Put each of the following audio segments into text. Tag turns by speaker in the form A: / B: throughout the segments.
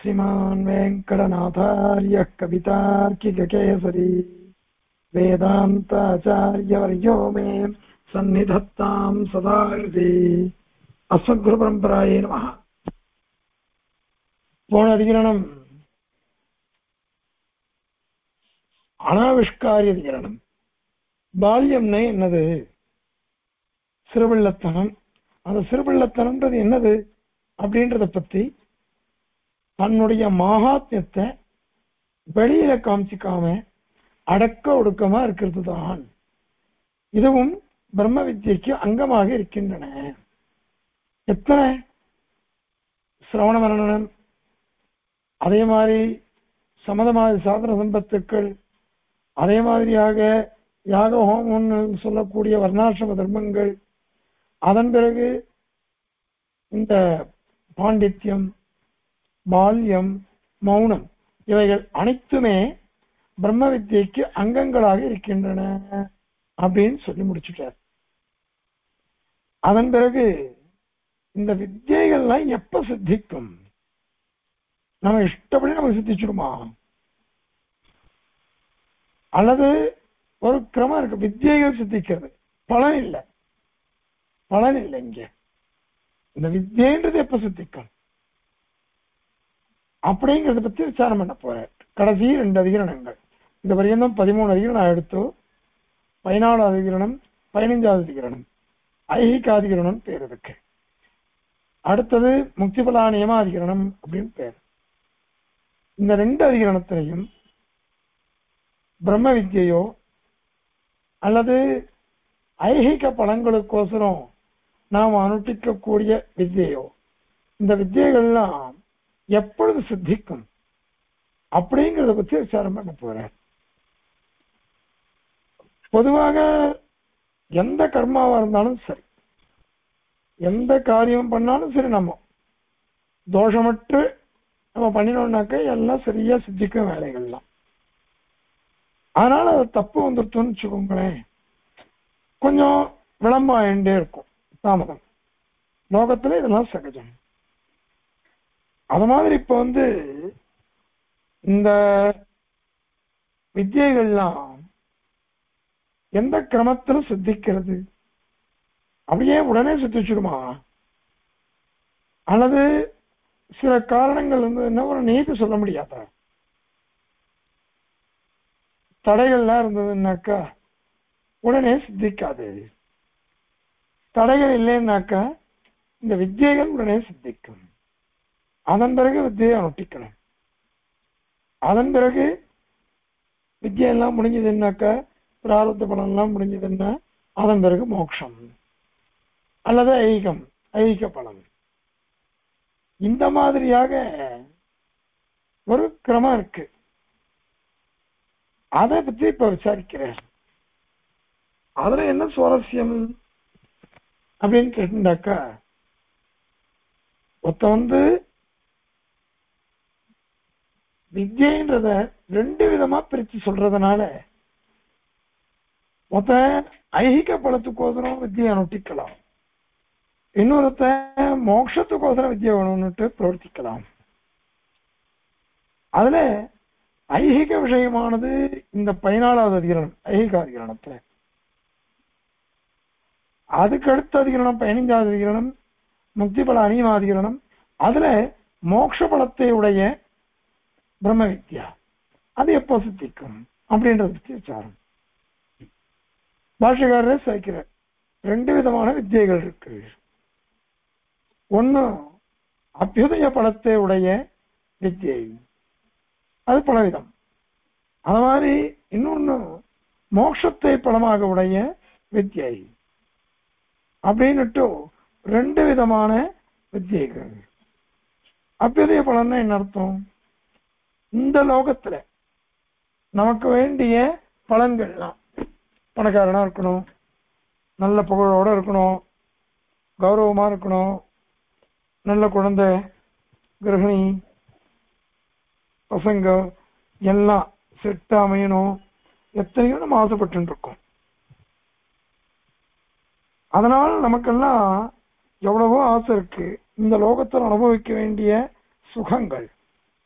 A: श्रीमान् वेङ्कटनाथार्यः कवितार्किककेसरी वेदान्ताचार्यवर्यो मे सन्निधत्ताम् सदा हृदि अस्मद्गुरुपरम्परायै नमः போன அதிகரணம் அனாவிஷ்காரிய அதிகரணம் பால்யம்னே என்னது சிறுபிள்ளத்தனம் அந்த சிறுபிள்ளத்தனம்ன்றது என்னது அப்படின்றத பத்தி தன்னுடைய மகாத்மியத்தை வெளியில காமிச்சிக்காம அடக்க ஒடுக்கமா இருக்கிறது தான் இதுவும் பிரம்ம வித்யைக்கு அங்கமாக இருக்கின்றன எத்தனை சிரவண மரணம் அதே மாதிரி சமதமாதி சாதன சம்பத்துக்கள் அதே மாதிரியாக யாக ஹோமம்னு சொல்லக்கூடிய வர்ணாசிரம தர்மங்கள் அதன் பிறகு இந்த பாண்டித்யம் பால்யம் மௌனம் இவைகள் அனைத்துமே பிரம்ம வித்யைக்கு அங்கங்களாக இருக்கின்றன அப்படின்னு சொல்லி முடிச்சுட்டார் அதன் பிறகு இந்த வித்தியைகள்லாம் எப்ப சித்திக்கும் நம்ம இஷ்டப்படி நமக்கு சித்திச்சிடுமா அல்லது ஒரு கிரமம் இருக்கு வித்தியைகள் சித்திக்கிறது பலன் இல்லை பலன் இல்லை இங்க இந்த வித்தியன்றது எப்ப சித்திக்கும் அப்படிங்கறத பத்தி விசாரம் பண்ண போறேன் கடைசி ரெண்டு அதிகரணங்கள் இந்த பரியந்தம் பதிமூணு அதிகரணம் எடுத்து பதினாலாவது அதிகரணம் பதினைஞ்சாவது அதிகரணம் ஐகிகாதிகரணம் பேர் இருக்கு அடுத்தது முக்திபலா நியமாதிகரணம் அப்படின்னு பேர் இந்த ரெண்டு அதிகரணத்திலையும் பிரம்ம வித்யையோ அல்லது ஐகிக பலங்களுக்கோசரம் நாம் அனுஷ்டிக்கக்கூடிய வித்தியையோ இந்த வித்தியைகள்லாம் எப்பொழுது சித்திக்கும் அப்படிங்கிறத பத்தி விசாரம் பண்ண போறேன் பொதுவாக எந்த கர்மாவா இருந்தாலும் சரி எந்த காரியம் பண்ணாலும் சரி நம்ம தோஷமற்று நம்ம பண்ணினோம்னாக்க எல்லாம் சரியா சித்திக்கும் வேலைகள்லாம் அதனால அது தப்பு வந்துருத்தோன்னு வச்சுக்கோங்களேன் கொஞ்சம் விளம்பாயிண்டே இருக்கும் தாமதம் லோகத்துல இதெல்லாம் சகஜம் அது மாதிரி இப்ப வந்து இந்த வித்தியைகள்லாம் எந்த கிரமத்துல சித்திக்கிறது அப்படியே உடனே சித்திச்சிடுமா அல்லது சில காரணங்கள் வந்து என்ன ஒரு நீதி சொல்ல முடியாதா தடைகள்லாம் இருந்ததுன்னாக்கா உடனே சித்திக்காது தடைகள் இல்லைன்னாக்கா இந்த வித்தியைகள் உடனே சித்திக்கும் அதன் பிறகு வித்தியை அனுஷ்டிக்கணும் அதன் பிறகு வித்தியெல்லாம் முடிஞ்சதுன்னாக்கா பிராரத்த பலன்லாம் முடிஞ்சதுன்னா அதன் பிறகு மோட்சம் அல்லது ஐகம் ஐக பலன் இந்த மாதிரியாக ஒரு கிரமம் இருக்கு அதை பத்தி இப்ப விசாரிக்கிறேன் அதுல என்ன சுவாரஸ்யம் அப்படின்னு கேட்டுட்டாக்கா ஒருத்த வந்து வித்யன்றத ரெண்டு விதமா பிரிச்சு சொல்றதுனால மொத்த ஐகிக பலத்துக்கோசரம் வித்தியை அனுஷ்டிக்கலாம் இன்னொருத்த மோட்சத்துக்கோசரம் வித்தியை வேணும்னுட்டு பிரவர்த்திக்கலாம் அதுல ஐகிக விஷயமானது இந்த பதினாலாவது அதிகரணம் ஐகிக அதிகரணத்துல அதுக்கு அடுத்த அதிகரணம் பதினைஞ்சாவது அதிகரணம் முக்தி பல அனியமாதிகரணம் அதுல மோட்ச பலத்தை உடைய பிரம்ம வித்யா அது எப்போ சித்திக்கும் அப்படின்றத பத்தி விசாரம் பாஷகாரரே சேர்க்கிறார் ரெண்டு விதமான வித்தியைகள் இருக்கு ஒன்னு அபியுதய பலத்தை உடைய வித்தியை அது பலவிதம் அது மாதிரி இன்னொன்னு மோட்சத்தை பலமாக உடைய வித்தியை அப்படின்னுட்டு ரெண்டு விதமான வித்தியைகள் அபியுதய பலன்னா என்ன அர்த்தம் இந்த லோகத்துல நமக்கு வேண்டிய பலன்கள்லாம் பணக்காரனா இருக்கணும் நல்ல புகழோட இருக்கணும் கௌரவமா இருக்கணும் நல்ல குழந்தை கிரகிணி பசங்க எல்லாம் செட்டு அமையணும் எத்தனையோ நம்ம ஆசைப்பட்டு இருக்கோம் அதனால் நமக்கெல்லாம் எவ்வளவோ ஆசை இருக்கு இந்த லோகத்தில் அனுபவிக்க வேண்டிய சுகங்கள்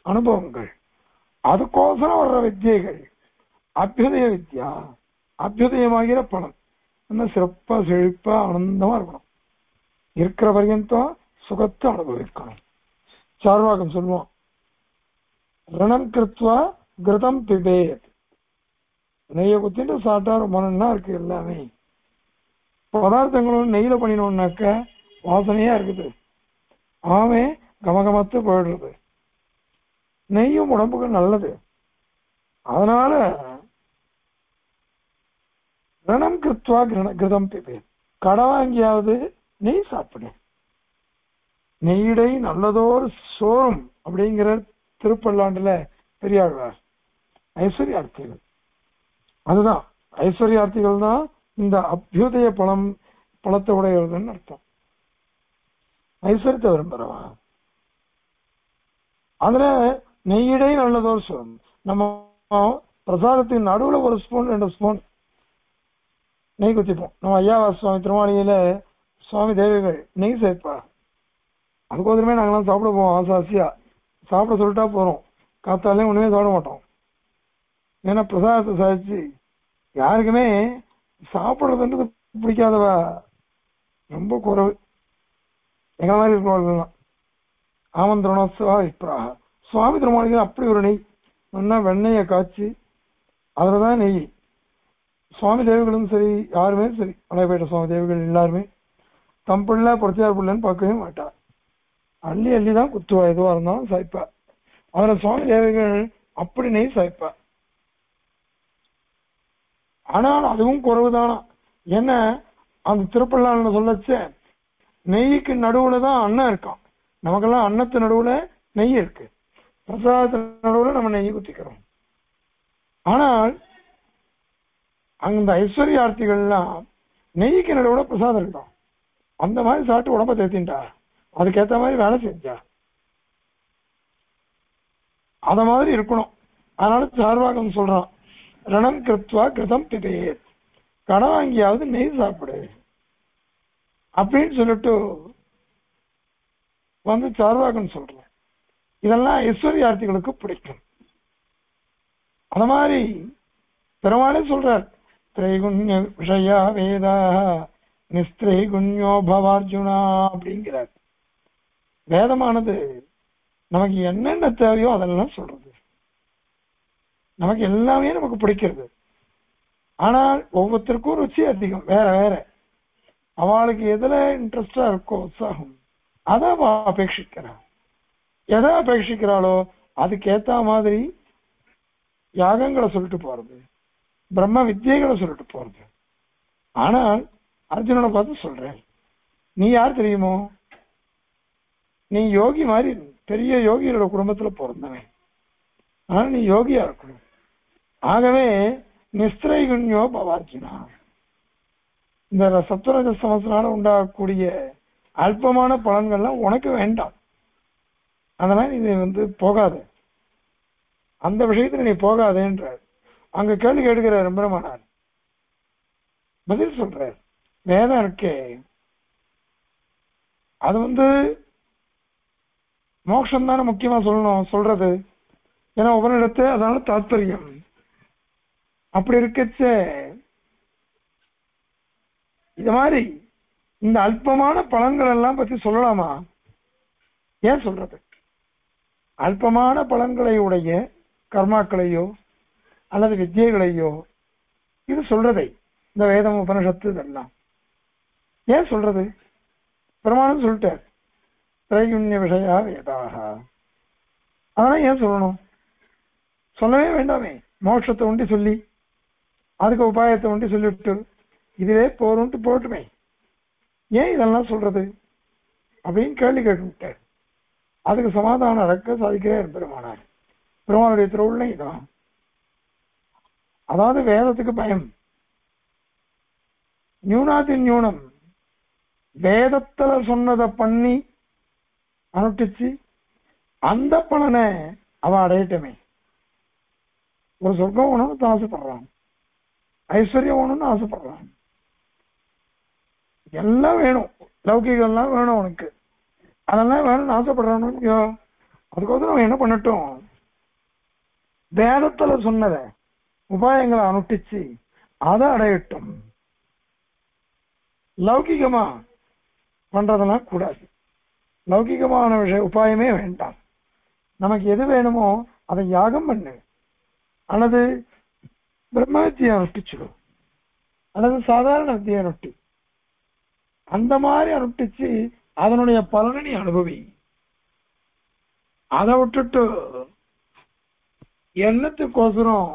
A: அனுபவங்கள் அதுக்கோசரம் வர்ற வித்தியைகள் அபியுதய வித்யா அபியுதயமாகிற பணம் என்ன சிறப்பா செழிப்பா ஆனந்தமா இருக்கணும் இருக்கிற பர்யந்தம் சுகத்தை அனுபவிக்கணும் சார்வாகம் சொல்லுவோம் ரணம் கிருத்வா கிருதம் பிபேத் நெய்யை குத்திட்டு சாப்பிட்டா ரொம்ப நல்லா இருக்கு எல்லாமே பதார்த்தங்களும் நெய்யில பண்ணினோம்னாக்க வாசனையா இருக்குது ஆமே கமகமத்து போயிடுறது நெய்யும் உடம்புக்கு நல்லது அதனால ரணம் கிருத்வா கிரண- கிருதம் பிபே கடை வாங்கியாவது நெய் சாப்பிடு நெய்யிடை நல்லதோர் சோறும் அப்படிங்கிற திருப்பல்லாண்டுல பெரியாழ்வார் ஐஸ்வர்யார்த்திகள் அதுதான் ஐஸ்வர்யார்த்திகள் தான் இந்த அபியுதய பழம் பழத்தை உடையவர்கள்னு அர்த்தம் ஐஸ்வர்யத்தை விரும்புறவா அதுல நெய்யிடை நல்லதோர் சோறும் நம்ம பிரசாதத்தின் நடுவுல ஒரு ஸ்பூன் ரெண்டு ஸ்பூன் நெய் குத்திப்போம் நம்ம ஐயாவா சுவாமி திருமாளிகையில சுவாமி தேவிகள் நெய் சேர்ப்பா அதுக்கோசரமே நாங்கெல்லாம் சாப்பிட போவோம் ஆசை ஆசையா சாப்பிட சொல்லிட்டா போறோம் காத்தாலே ஒண்ணுமே சாப்பிட மாட்டோம் ஏன்னா பிரசாதத்தை சாதிச்சு யாருக்குமே சாப்பிடுறதுன்றது பிடிக்காதவா ரொம்ப குறைவு எங்க மாதிரி இருக்கிறவர்கள்லாம் ஆமந்திரணோத்சவா இப்ராக சுவாமி திருமாளிகை அப்படி ஒரு நெய் நல்லா வெண்ணெயை காய்ச்சி அதில் தான் நெய் சுவாமி தேவிகளும் சரி யாருமே சரி அலைப்பேட்ட சுவாமி தேவிகள் எல்லாருமே தம் பிள்ளை பொறுத்தியார் பிள்ளைன்னு பார்க்கவே மாட்டா அள்ளி அள்ளி தான் குத்துவா எதுவாக இருந்தாலும் சாய்ப்பா அதில் சுவாமி தேவிகள் அப்படி நெய் சாய்ப்பா ஆனால் அதுவும் குறைவுதானா என்ன அந்த திருப்பள்ளான்னு சொல்லச்ச நெய்க்கு நடுவுல தான் அன்னம் இருக்கான் நமக்கெல்லாம் அன்னத்து நடுவுல நெய் இருக்கு பிரசாதத்து நடுவுல நம்ம நெய் குத்திக்கிறோம் ஆனால் அந்த ஐஸ்வர்யார்த்திகள்லாம் நெய்க்கு நடுவுல பிரசாதம் இருக்கும் அந்த மாதிரி சாப்பிட்டு உடம்ப தேத்தின்டா அதுக்கேத்த மாதிரி வேலை செஞ்சா அத மாதிரி இருக்கணும் அதனால சார்வாகம் சொல்றான் ரணம் கிருத்வா கிருதம் பிதேத் கடன் வாங்கியாவது நெய் சாப்பிடு அப்படின்னு சொல்லிட்டு வந்து சார்வாகம் சொல்றேன் இதெல்லாம் ஐஸ்வர்யார்த்திகளுக்கு பிடிக்கும் அத மாதிரி பெருமாளே சொல்றார் திரைகுண்ய விஷயா வேதா நிஸ்திரைகுண்யோ பவார்ஜுனா அப்படிங்கிறார் வேதமானது நமக்கு என்னென்ன தேவையோ அதெல்லாம் சொல்றது நமக்கு எல்லாமே நமக்கு பிடிக்கிறது ஆனால் ஒவ்வொருத்தருக்கும் ருச்சி அதிகம் வேற வேற அவளுக்கு எதுல இன்ட்ரெஸ்டா இருக்கோ உற்சாகம் அதை அவ அபேட்சிக்கிறாள் எதை அபேட்சிக்கிறாளோ அதுக்கு ஏத்த மாதிரி யாகங்களை சொல்லிட்டு போறது பிரம்ம வித்தியைகளை சொல்லிட்டு போறது ஆனால் அர்ஜுனனை பார்த்து சொல்றேன் நீ யார் தெரியுமோ நீ யோகி மாதிரி பெரிய யோகியோட குடும்பத்துல பிறந்தவன் ஆனா நீ யோகியா இருக்கணும் ஆகவே நிஸ்திரைகுண்யோ பவார்ஜுனா இந்த சத்துவரஜ சமசனால உண்டாகக்கூடிய அல்பமான பலன்கள்லாம் உனக்கு வேண்டாம் அதனால நீ வந்து போகாத அந்த விஷயத்துல நீ போகாதேன்ற அங்க கேள்வி கேட்கிற பிரம்மனார் பதில் சொல்றார் வேதம் இருக்கே அது வந்து மோட்சம் தானே முக்கியமா சொல்லணும் சொல்றது ஏன்னா உபனிடத்து அதனால தாத்பரியம் அப்படி இருக்கச்ச இது மாதிரி இந்த அல்பமான பலன்கள் எல்லாம் பத்தி சொல்லலாமா ஏன் சொல்றது அல்பமான பலன்களை உடைய கர்மாக்களையோ அல்லது வித்தியைகளையோ இது சொல்றதை இந்த வேதம் உபனிஷத்து இதெல்லாம் ஏன் சொல்றது பிரமாணம் சொல்லிட்டார் திரைகுண்ய விஷயா வேதாக அதெல்லாம் ஏன் சொல்லணும் சொல்லவே வேண்டாமே மோட்சத்தை உண்டி சொல்லி அதுக்கு உபாயத்தை உண்டி சொல்லிவிட்டு இதுவே போரும்ட்டு போட்டுமே ஏன் இதெல்லாம் சொல்றது அப்படின்னு கேள்வி கேட்டுவிட்டார் அதுக்கு சமாதானம் அடக்க சாதிக்கிறார் பெருமானார் பெருமானுடைய திருவுள்ள இதான் அதாவது வேதத்துக்கு பயம் நியூனாத்தின் நியூனம் வேதத்துல சொன்னதை பண்ணி அனுஷ்டிச்சு அந்த பலனை அவ அடையட்டமே ஒரு சொர்க்கம் வேணும்னு ஆசைப்படுறான் ஐஸ்வர்யம் வேணும்னு ஆசைப்படுறான் எல்லாம் வேணும் லௌகிகம் எல்லாம் வேணும் உனக்கு அதெல்லாம் வேணும்னு ஆசைப்படுறானோ அதுக்கோசரம் அவன் என்ன பண்ணட்டும் வேதத்துல சொன்னத உபாயங்களை அனுஷ்டிச்சு அதை அடையட்டும் லௌகிகமா பண்றதெல்லாம் கூடாது லௌகிகமான விஷய உபாயமே வேண்டாம் நமக்கு எது வேணுமோ அதை யாகம் பண்ணு அல்லது பிரம்மவித்தியை அனுஷ்டிச்சிடும் அல்லது சாதாரண வித்தியை அனுஷ்டி அந்த மாதிரி அனுஷ்டிச்சு அதனுடைய பலனை நீ அனுபவி அதை விட்டுட்டு என்னத்துக்கோசரம்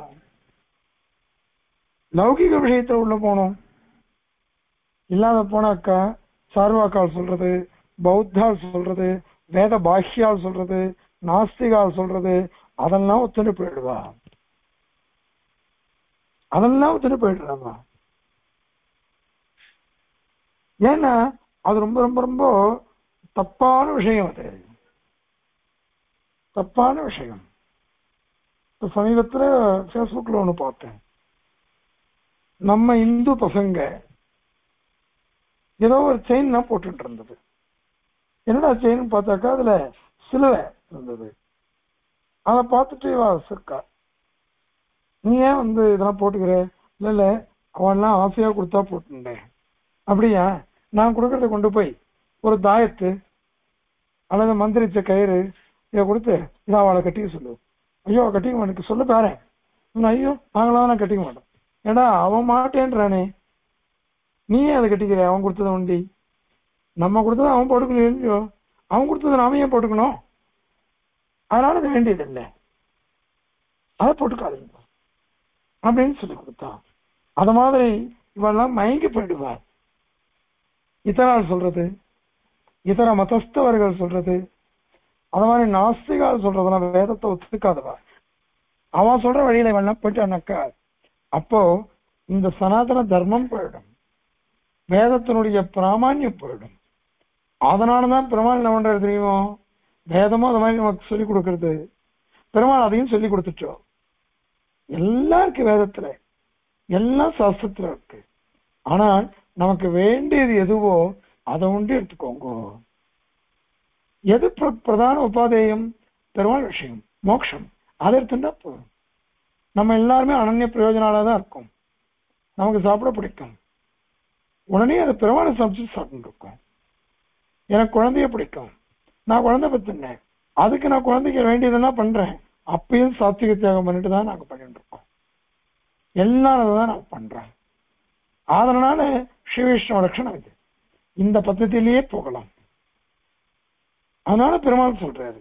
A: லௌகிக விஷயத்துல உள்ள போனோம் இல்லாத போனாக்கா சார்வாக்கால் சொல்றது பௌத்தால் சொல்றது வேத பாஷ்யால் சொல்றது நாஸ்திகால் சொல்றது அதெல்லாம் ஒத்துண்டு போயிடுவா அதெல்லாம் ஒத்துண்டு போயிடுறாங்க ஏன்னா அது ரொம்ப ரொம்ப ரொம்ப தப்பான விஷயம் அது தப்பான விஷயம் இப்ப சமீபத்துல ஃபேஸ்புக்ல ஒண்ணு பார்த்தேன் நம்ம இந்து பசங்க ஏதோ ஒரு செயின் தான் போட்டுட்டு இருந்தது என்னடா செயின் பார்த்தாக்கா அதுல சிலுவை இருந்தது அதை பார்த்துட்டு இவ இருக்கா நீ ஏன் வந்து இதெல்லாம் போட்டுக்கிற இல்ல இல்ல அவன்லாம் ஆசையா கொடுத்தா போட்டுட்டேன் அப்படியா நான் கொடுக்கறத கொண்டு போய் ஒரு தாயத்து அல்லது மந்திரிச்ச கயிறு இதை கொடுத்து இதை அவளை கட்டிக்க சொல்லு ஐயோ அவ கட்டிக்க மாட்டேன் சொல்ல பாரு ஐயோ நாங்களாம் நான் கட்டிக்க மாட்டோம் ஏடா அவன் மாட்டேன்றானே நீ ஏன் அதை கட்டிக்கிற அவன் கொடுத்ததை உண்டி நம்ம கொடுத்ததை அவன் போட்டுக்கணும் இல்லையோ அவன் கொடுத்ததை நாம ஏன் போட்டுக்கணும் அதனால அது வேண்டியது இல்லை அதை போட்டுக்காதீங்க அப்படின்னு சொல்லி கொடுத்தான் அத மாதிரி இவெல்லாம் மயங்கி போயிடுவார் இதனால் சொல்றது இதர மதஸ்தவர்கள் சொல்றது அது மாதிரி நாஸ்திகால் சொல்றதெல்லாம் வேதத்தை ஒத்துக்காதவா அவன் சொல்ற வழியில இவெல்லாம் போயிட்டானாக்கா அப்போ இந்த சனாதன தர்மம் போயிடும் வேதத்தினுடைய பிராமான்யம் போயிடும் அதனாலதான் பெருமாள் என்ன பண்றது தெரியுமோ வேதமும் அது மாதிரி நமக்கு சொல்லிக் கொடுக்கறது பெருமாள் அதையும் சொல்லி கொடுத்துட்டோம் எல்லாம் இருக்கு வேதத்துல எல்லாம் சாஸ்திரத்துல இருக்கு ஆனால் நமக்கு வேண்டியது எதுவோ அதை உண்டு எடுத்துக்கோங்க எது பிர- பிரதான உபாதேயம் பெருமாள் விஷயம் மோட்சம் அதை எடுத்துட்டா போதும் நம்ம எல்லாருமே அனன்ய பிரயோஜனால தான் இருக்கோம் நமக்கு சாப்பிட பிடிக்கும் உடனே அதை பெருமாளை சமைச்சு சாப்பிட்டு இருக்கோம் எனக்கு குழந்தைய பிடிக்கும் நான் குழந்தை பெற்றுனேன் அதுக்கு நான் குழந்தைக்கு வேண்டியதெல்லாம் பண்றேன் அப்பயும் சாத்விக தியாகம் பண்ணிட்டு தான் நாங்க பண்ணிட்டு இருக்கோம் எல்லாரும் தான் நான் பண்றேன் அதனால ஸ்ரீவிஷ்ணு லட்சணம் இது இந்த பద్ధதியிலேயே போகலாம் அதனால பெருமாள் சொல்றாரு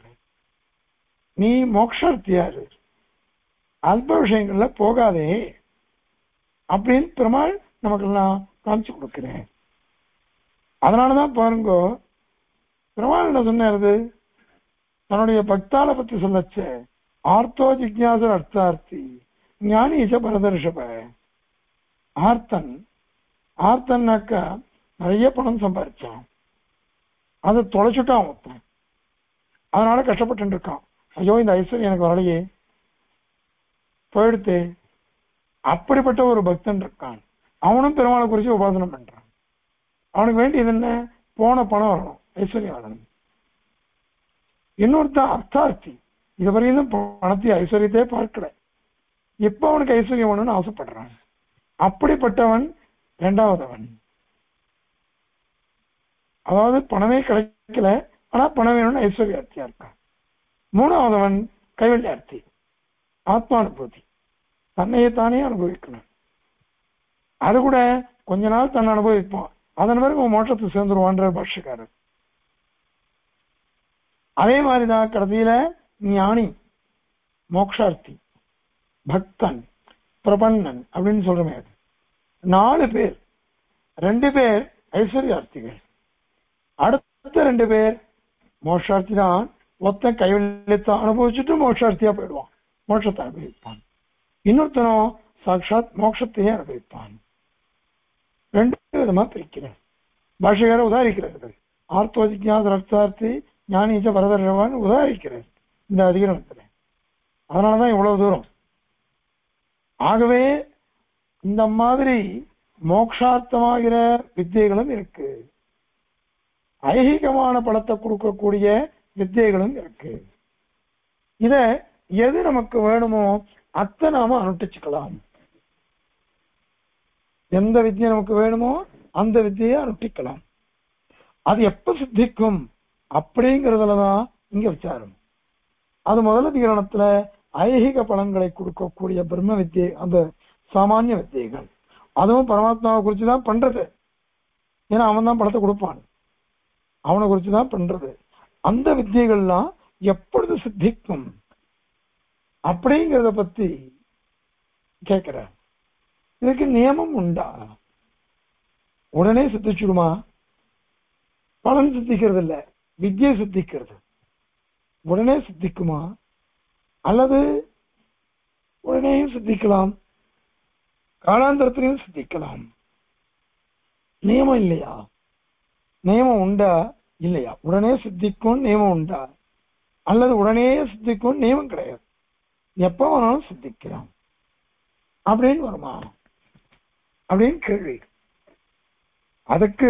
A: நீ மோக்ஷார்த்தியாரு அல்ப விஷயங்கள்ல போகாதே அப்படின்னு பெருமாள் நமக்கெல்லாம் காமிச்சு கொடுக்கிறேன் அதனாலதான் பாருங்க பெருமாள் என்ன சொன்னாரு தன்னுடைய பக்தால பத்தி சொல்லச்ச ஆர்த்தோ ஜிக்யாச அர்த்தார்த்தி ஞானீச பரதர்ஷப ஆர்த்தன் ஆர்த்தன்னாக்கா நிறைய பணம் சம்பாதிச்சான் அதை தொலைச்சுட்டான் ஒருத்தன் அதனால கஷ்டப்பட்டு இருக்கான் ஐயோ இந்த ஐஸ்வர்யம் எனக்கு வரலையே போயிடுத்து அப்படிப்பட்ட ஒரு பக்தன் இருக்கான் அவனும் பெருமாளை குறிச்சு உபாசனம் பண்றான் அவனுக்கு வேண்டியது என்ன போன பணம் வரணும் ஐஸ்வர்யம் வரணும் இன்னொருத்தன் அர்த்தார்த்தி இதுவரையிலும் பணத்தை ஐஸ்வர்யத்தையே பார்க்கல இப்ப அவனுக்கு ஐஸ்வர்யம் வேணும்னு ஆசைப்படுறான் அப்படிப்பட்டவன் இரண்டாவதவன் அதாவது பணமே கிடைக்கல ஆனா பணம் வேணும்னு ஐஸ்வர்யார்த்தியா இருக்கான் மூணாவதவன் கைவல்யார்த்தி ஆத்மானுபூதி தன்னையே தானே அனுபவிக்கணும் அது கூட கொஞ்ச நாள் தன்னை அனுபவிப்பான் அதன் பிறகு அவன் மோட்சத்தை சேர்ந்துருவான்ற பாஷ்யக்காரர் அதே மாதிரிதான் கடைசியில ஞானி மோக்ஷார்த்தி பக்தன் பிரபன்னன் அப்படின்னு சொல்றமே அது நாலு பேர் ரெண்டு பேர் ஐஸ்வர்யார்த்திகள் அடுத்த ரெண்டு பேர் மோட்சார்த்தி தான் ஒத்த கைவல்யத்தை அனுபவிச்சுட்டு மோட்சார்த்தியா போயிடுவான் மோட்சத்தை அனுபவிப்பான் இன்னொருத்தனும் சாட்சாத் மோட்சத்தையே அனுபவிப்பான் ரெண்டு விதமா பிரிக்கிறேன் பாஷையார உதாரிக்கிறது ஆர்த்தோ ஜிக்யாச அர்த்தார்த்தி ஞானீச்ச பரதர்வான் உதாரிக்கிறார் இந்த அதிகரணத்துல அதனாலதான் இவ்வளவு தூரம் ஆகவே இந்த மாதிரி மோக்ஷார்த்தமாகிற வித்தியைகளும் இருக்கு ஐகிகமான பலத்தை கொடுக்கக்கூடிய வித்தியைகளும் இருக்கு இத எது நமக்கு வேணுமோ அத்தை நாம அனுஷ்டிச்சுக்கலாம் எந்த வித்தியை நமக்கு வேணுமோ அந்த வித்தியை அனுஷ்டிக்கலாம் அது எப்ப சித்திக்கும் அப்படிங்கறதுலதான் இங்க விசாரம் அது முதல்ல தீரணத்துல ஐகிக பலன்களை கொடுக்கக்கூடிய பிரம்ம வித்தியை அந்த சாமானிய வித்தியைகள் அதுவும் பரமாத்மாவை குறிச்சு தான் பண்றது ஏன்னா அவன் தான் படத்தை கொடுப்பான் அவனை குறிச்சு தான் பண்றது அந்த வித்தியைகள்லாம் எப்பொழுது சித்திக்கும் அப்படிங்கிறத பத்தி கேட்கிற இதுக்கு நியமம் உண்டா உடனே சித்திச்சுடுமா பலன் சித்திக்கிறது இல்ல வித்தியை சித்திக்கிறது உடனே சித்திக்குமா அல்லது உடனேயும் சித்திக்கலாம் காலாந்தரத்திலையும் சித்திக்கலாம் நியமம் இல்லையா நியமம் உண்டா இல்லையா உடனே சித்திக்கும் நியமம் உண்டா அல்லது உடனே சித்திக்கும் நியமம் கிடையாது எப்ப வேணாலும் சித்திக்கலாம் அப்படின்னு வருமா அப்படின்னு கேள்வி அதுக்கு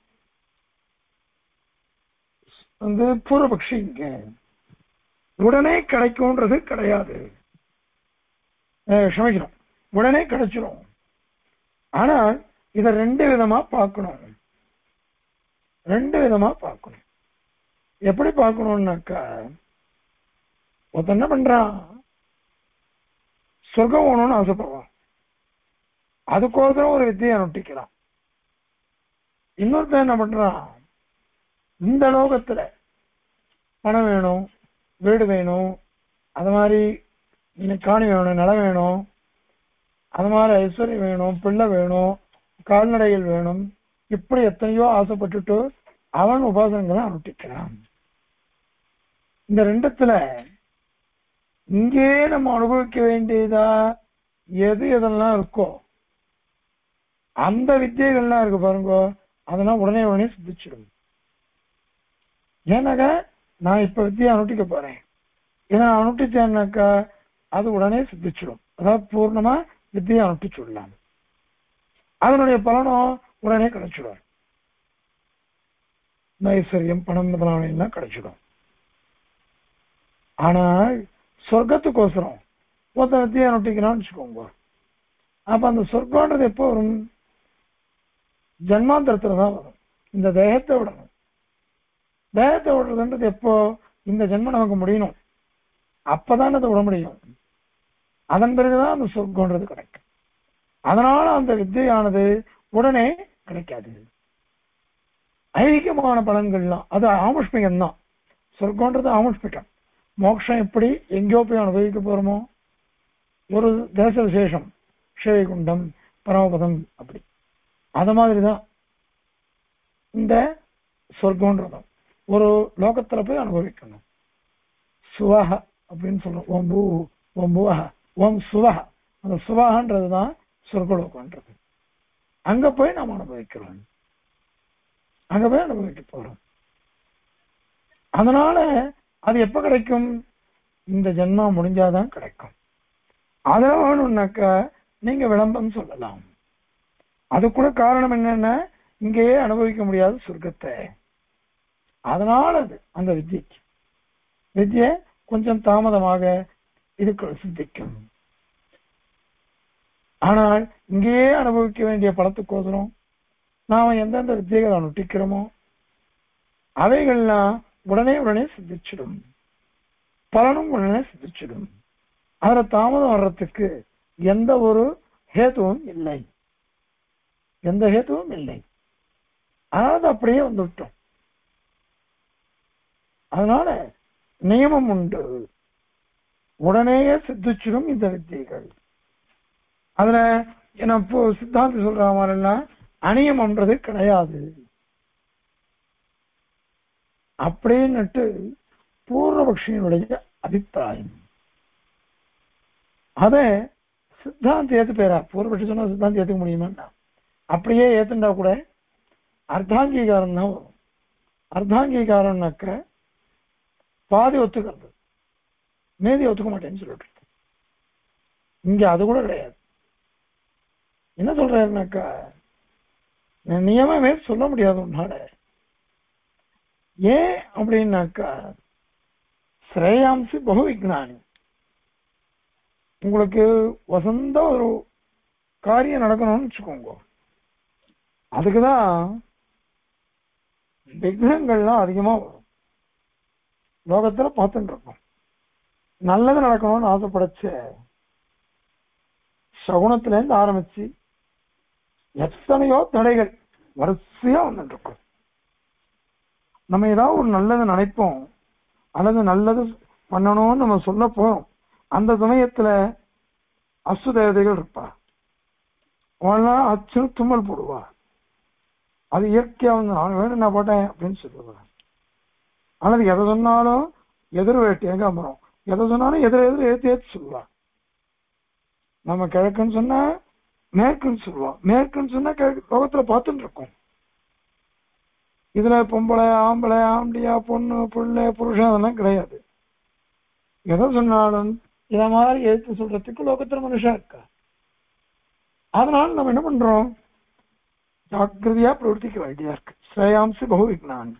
A: வந்து பூர்வபக்ஷி இங்க உடனே கிடைக்கும்ன்றது கிடையாது அஹ் க்ஷமிக்கணும் உடனே கிடைச்சிரும் ஆனா இத ரெண்டு விதமா பார்க்கணும் ரெண்டு விதமா பார்க்கணும் எப்படி பார்க்கணும்னாக்கா ஒருத்தன் என்ன பண்றான் சொர்க்கம் வேணும்னு ஆசைப்படுறான் அதுக்கோசரம் ஒரு வித்தியை நொட்டிக்கிறான் இன்னொருத்தன் என்ன பண்றான் இந்த லோகத்துல பணம் வேணும் வீடு வேணும் அது மாதிரி எனக்கு காணி வேணும் நிலம் வேணும் அது மாதிரி ஐஸ்வர்யம் வேணும் பிள்ளை வேணும் கால்நடைகள் வேணும் இப்படி எத்தனையோ ஆசைப்பட்டுட்டு அவன் உபாசனங்களை அனுஷ்டிக்கிறான் இந்த ரெண்டுத்துல இங்கே நம்ம அனுபவிக்க வேண்டியதா எது எதெல்லாம் இருக்கோ அந்த வித்தியைகள்லாம் இருக்கு பாருங்க அதெல்லாம் உடனே உடனே சித்திச்சிடும் ஏன்னாக்கா நான் இப்ப வித்தியை அனுஷ்டிக்க போறேன் ஏன்னா அனுஷ்டிச்சேன்னாக்கா அது உடனே சித்திச்சிடும் அதாவது பூர்ணமா வித்தியை அனுஷ்டிச்சுடலாம் அதனுடைய பலனும் உடனே கிடைச்சிடும் ஐஸ்வர்யம் பணம் முதலான எல்லாம் கிடைச்சிடும் ஆனால் சொர்க்கத்துக்கோசரம் ஒருத்தன் வித்தியை அனுஷ்டிக்கிறான்னு வச்சுக்கோங்க அப்ப அந்த சொர்க்கம்ன்றது எப்போ வரும் ஜன்மாந்தரத்துல தான் வரும் இந்த தேகத்தை விடணும் தேகத்தை விடுறதுன்றது எப்போ இந்த ஜென்மம் நமக்கு முடியணும் அப்பதான் அதை விட முடியும் அதன் பிறகுதான் அந்த சொர்க்கம்ன்றது கிடைக்கும் அதனால அந்த வித்தியானது உடனே கிடைக்காது ஐக்கியமான பலன்கள்லாம் அது ஆமுஷ்மிகம் தான் சொர்க்கம்ன்றது ஆமுஷ்மிகம் மோட்சம் எப்படி எங்கேயோ போய் அனுபவிக்க போறோமோ ஒரு தேச விசேஷம் ஸ்ரீகுண்டம் பரமபதம் அப்படி அது மாதிரிதான் இந்த சொர்க்கம்ன்றதும் ஒரு லோகத்துல போய் அனுபவிக்கணும் சுவஹ அப்படின்னு சொல்றோம் ஓம் பூ ஓம் பூவஹ ஓம் சுவஹ அந்த சுவஹன்றது தான் சொர்க்கலோகம்ன்றது அங்க போய் நாம் அனுபவிக்கிறோம் அங்க போய் அனுபவிக்க போறோம் அதனால அது எப்ப கிடைக்கும் இந்த ஜென்மா முடிஞ்சாதான் கிடைக்கும் அதெல்லாம் வேணும்னாக்கா நீங்க விளம்பரம் சொல்லலாம் அது கூட காரணம் என்னன்னா இங்கேயே அனுபவிக்க முடியாத சொர்க்கத்தை அதனால அது அந்த வித்தியைக்கு வித்யை கொஞ்சம் தாமதமாக இதுக்கு சித்திக்கும் ஆனால் இங்கேயே அனுபவிக்க வேண்டிய பலத்துக்கோசரம் நாம எந்தெந்த வித்தியைகளை அனுஷ்டிக்கிறோமோ அவைகள்லாம் உடனே உடனே சித்திச்சிடும் பலனும் உடனே சித்திச்சிடும் அதுல தாமதம் வர்றதுக்கு எந்த ஒரு ஹேத்துவும் இல்லை எந்த ஹேத்துவும் இல்லை அதாவது அப்படியே வந்துவிட்டோம் அதனால நியமம் உண்டு உடனேயே சித்திச்சிடும் இந்த வித்தியைகள் அதுல என்ன இப்போ சித்தாந்தி சொல்ற மாதிரிலாம் அநியமன்றது கிடையாது அப்படின்னுட்டு பூர்வபக்ஷியினுடைய அபிப்பிராயம் அத சித்தாந்தி ஏத்து பேரா பூர்வபக்ஷி சொன்னா சித்தாந்தி ஏத்துக்க முடியுமா அப்படியே ஏத்துண்டா கூட அர்த்தாங்கீகாரம் தான் வரும் அர்த்தாங்கீகாரம்னாக்க பாதி ஒத்துக்கிறது மீதி ஒத்துக்க மாட்டேன்னு சொல்லிட்டு இருக்கு. இங்க அது கூட கிடையாது என்ன சொல்றாருனாக்கா நான் நியமமே சொல்ல முடியாது உன்னால ஏன் அப்படின்னாக்கா ஸ்ரேயாம்சி பகு விஜானி உங்களுக்கு வசந்த ஒரு காரியம் நடக்கணும்னு வச்சுக்கோங்க அதுக்குதான் விக்னங்கள்லாம் அதிகமா வரும் லோகத்துல பார்த்துட்டு இருக்கோம் நல்லது நடக்கணும்னு ஆசைப்படச்ச சகுனத்துல இருந்து ஆரம்பிச்சு எத்தனையோ தடைகள் வரிசையா வந்துட்டு இருக்கும் நம்ம ஏதாவது ஒரு நல்லது நினைப்போம் அல்லது நல்லது பண்ணணும்னு நம்ம சொல்ல போறோம் அந்த சமயத்துல அசு தேவதைகள் இருப்பா அவெல்லாம் அச்சு தும்மல் போடுவா அது இயற்கையா வந்து நான் வேணும் நான் போட்டேன் அப்படின்னு சொல்லுவேன் ஆனால் எதை சொன்னாலும் எதிர் வேட்டு எங்க அமரும் எதை சொன்னாலும் எதிர் எதிர் ஏற்றி ஏற்றி சொல்லுவா நம்ம கிழக்குன்னு சொன்னா மேற்குன்னு சொல்லுவோம் மேற்குன்னு சொன்னா கிழக்கு லோகத்துல பார்த்துட்டு இருக்கோம் இதுல பொம்பளை ஆம்பளை ஆம்படியா பொண்ணு புள்ள புருஷன் அதெல்லாம் கிடையாது எதை சொன்னாலும் இத மாதிரி எடுத்து சொல்றதுக்கு லோகத்துல மனுஷன் இருக்கா அதனால நம்ம என்ன பண்றோம் ஜாக்கிரதையா பிரவர்த்திக்க வேண்டியதா இருக்கு ஸ்ரேயாம்சி பகு விக்னான்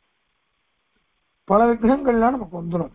A: பல விக்னங்கள்லாம் நமக்கு வந்துடும்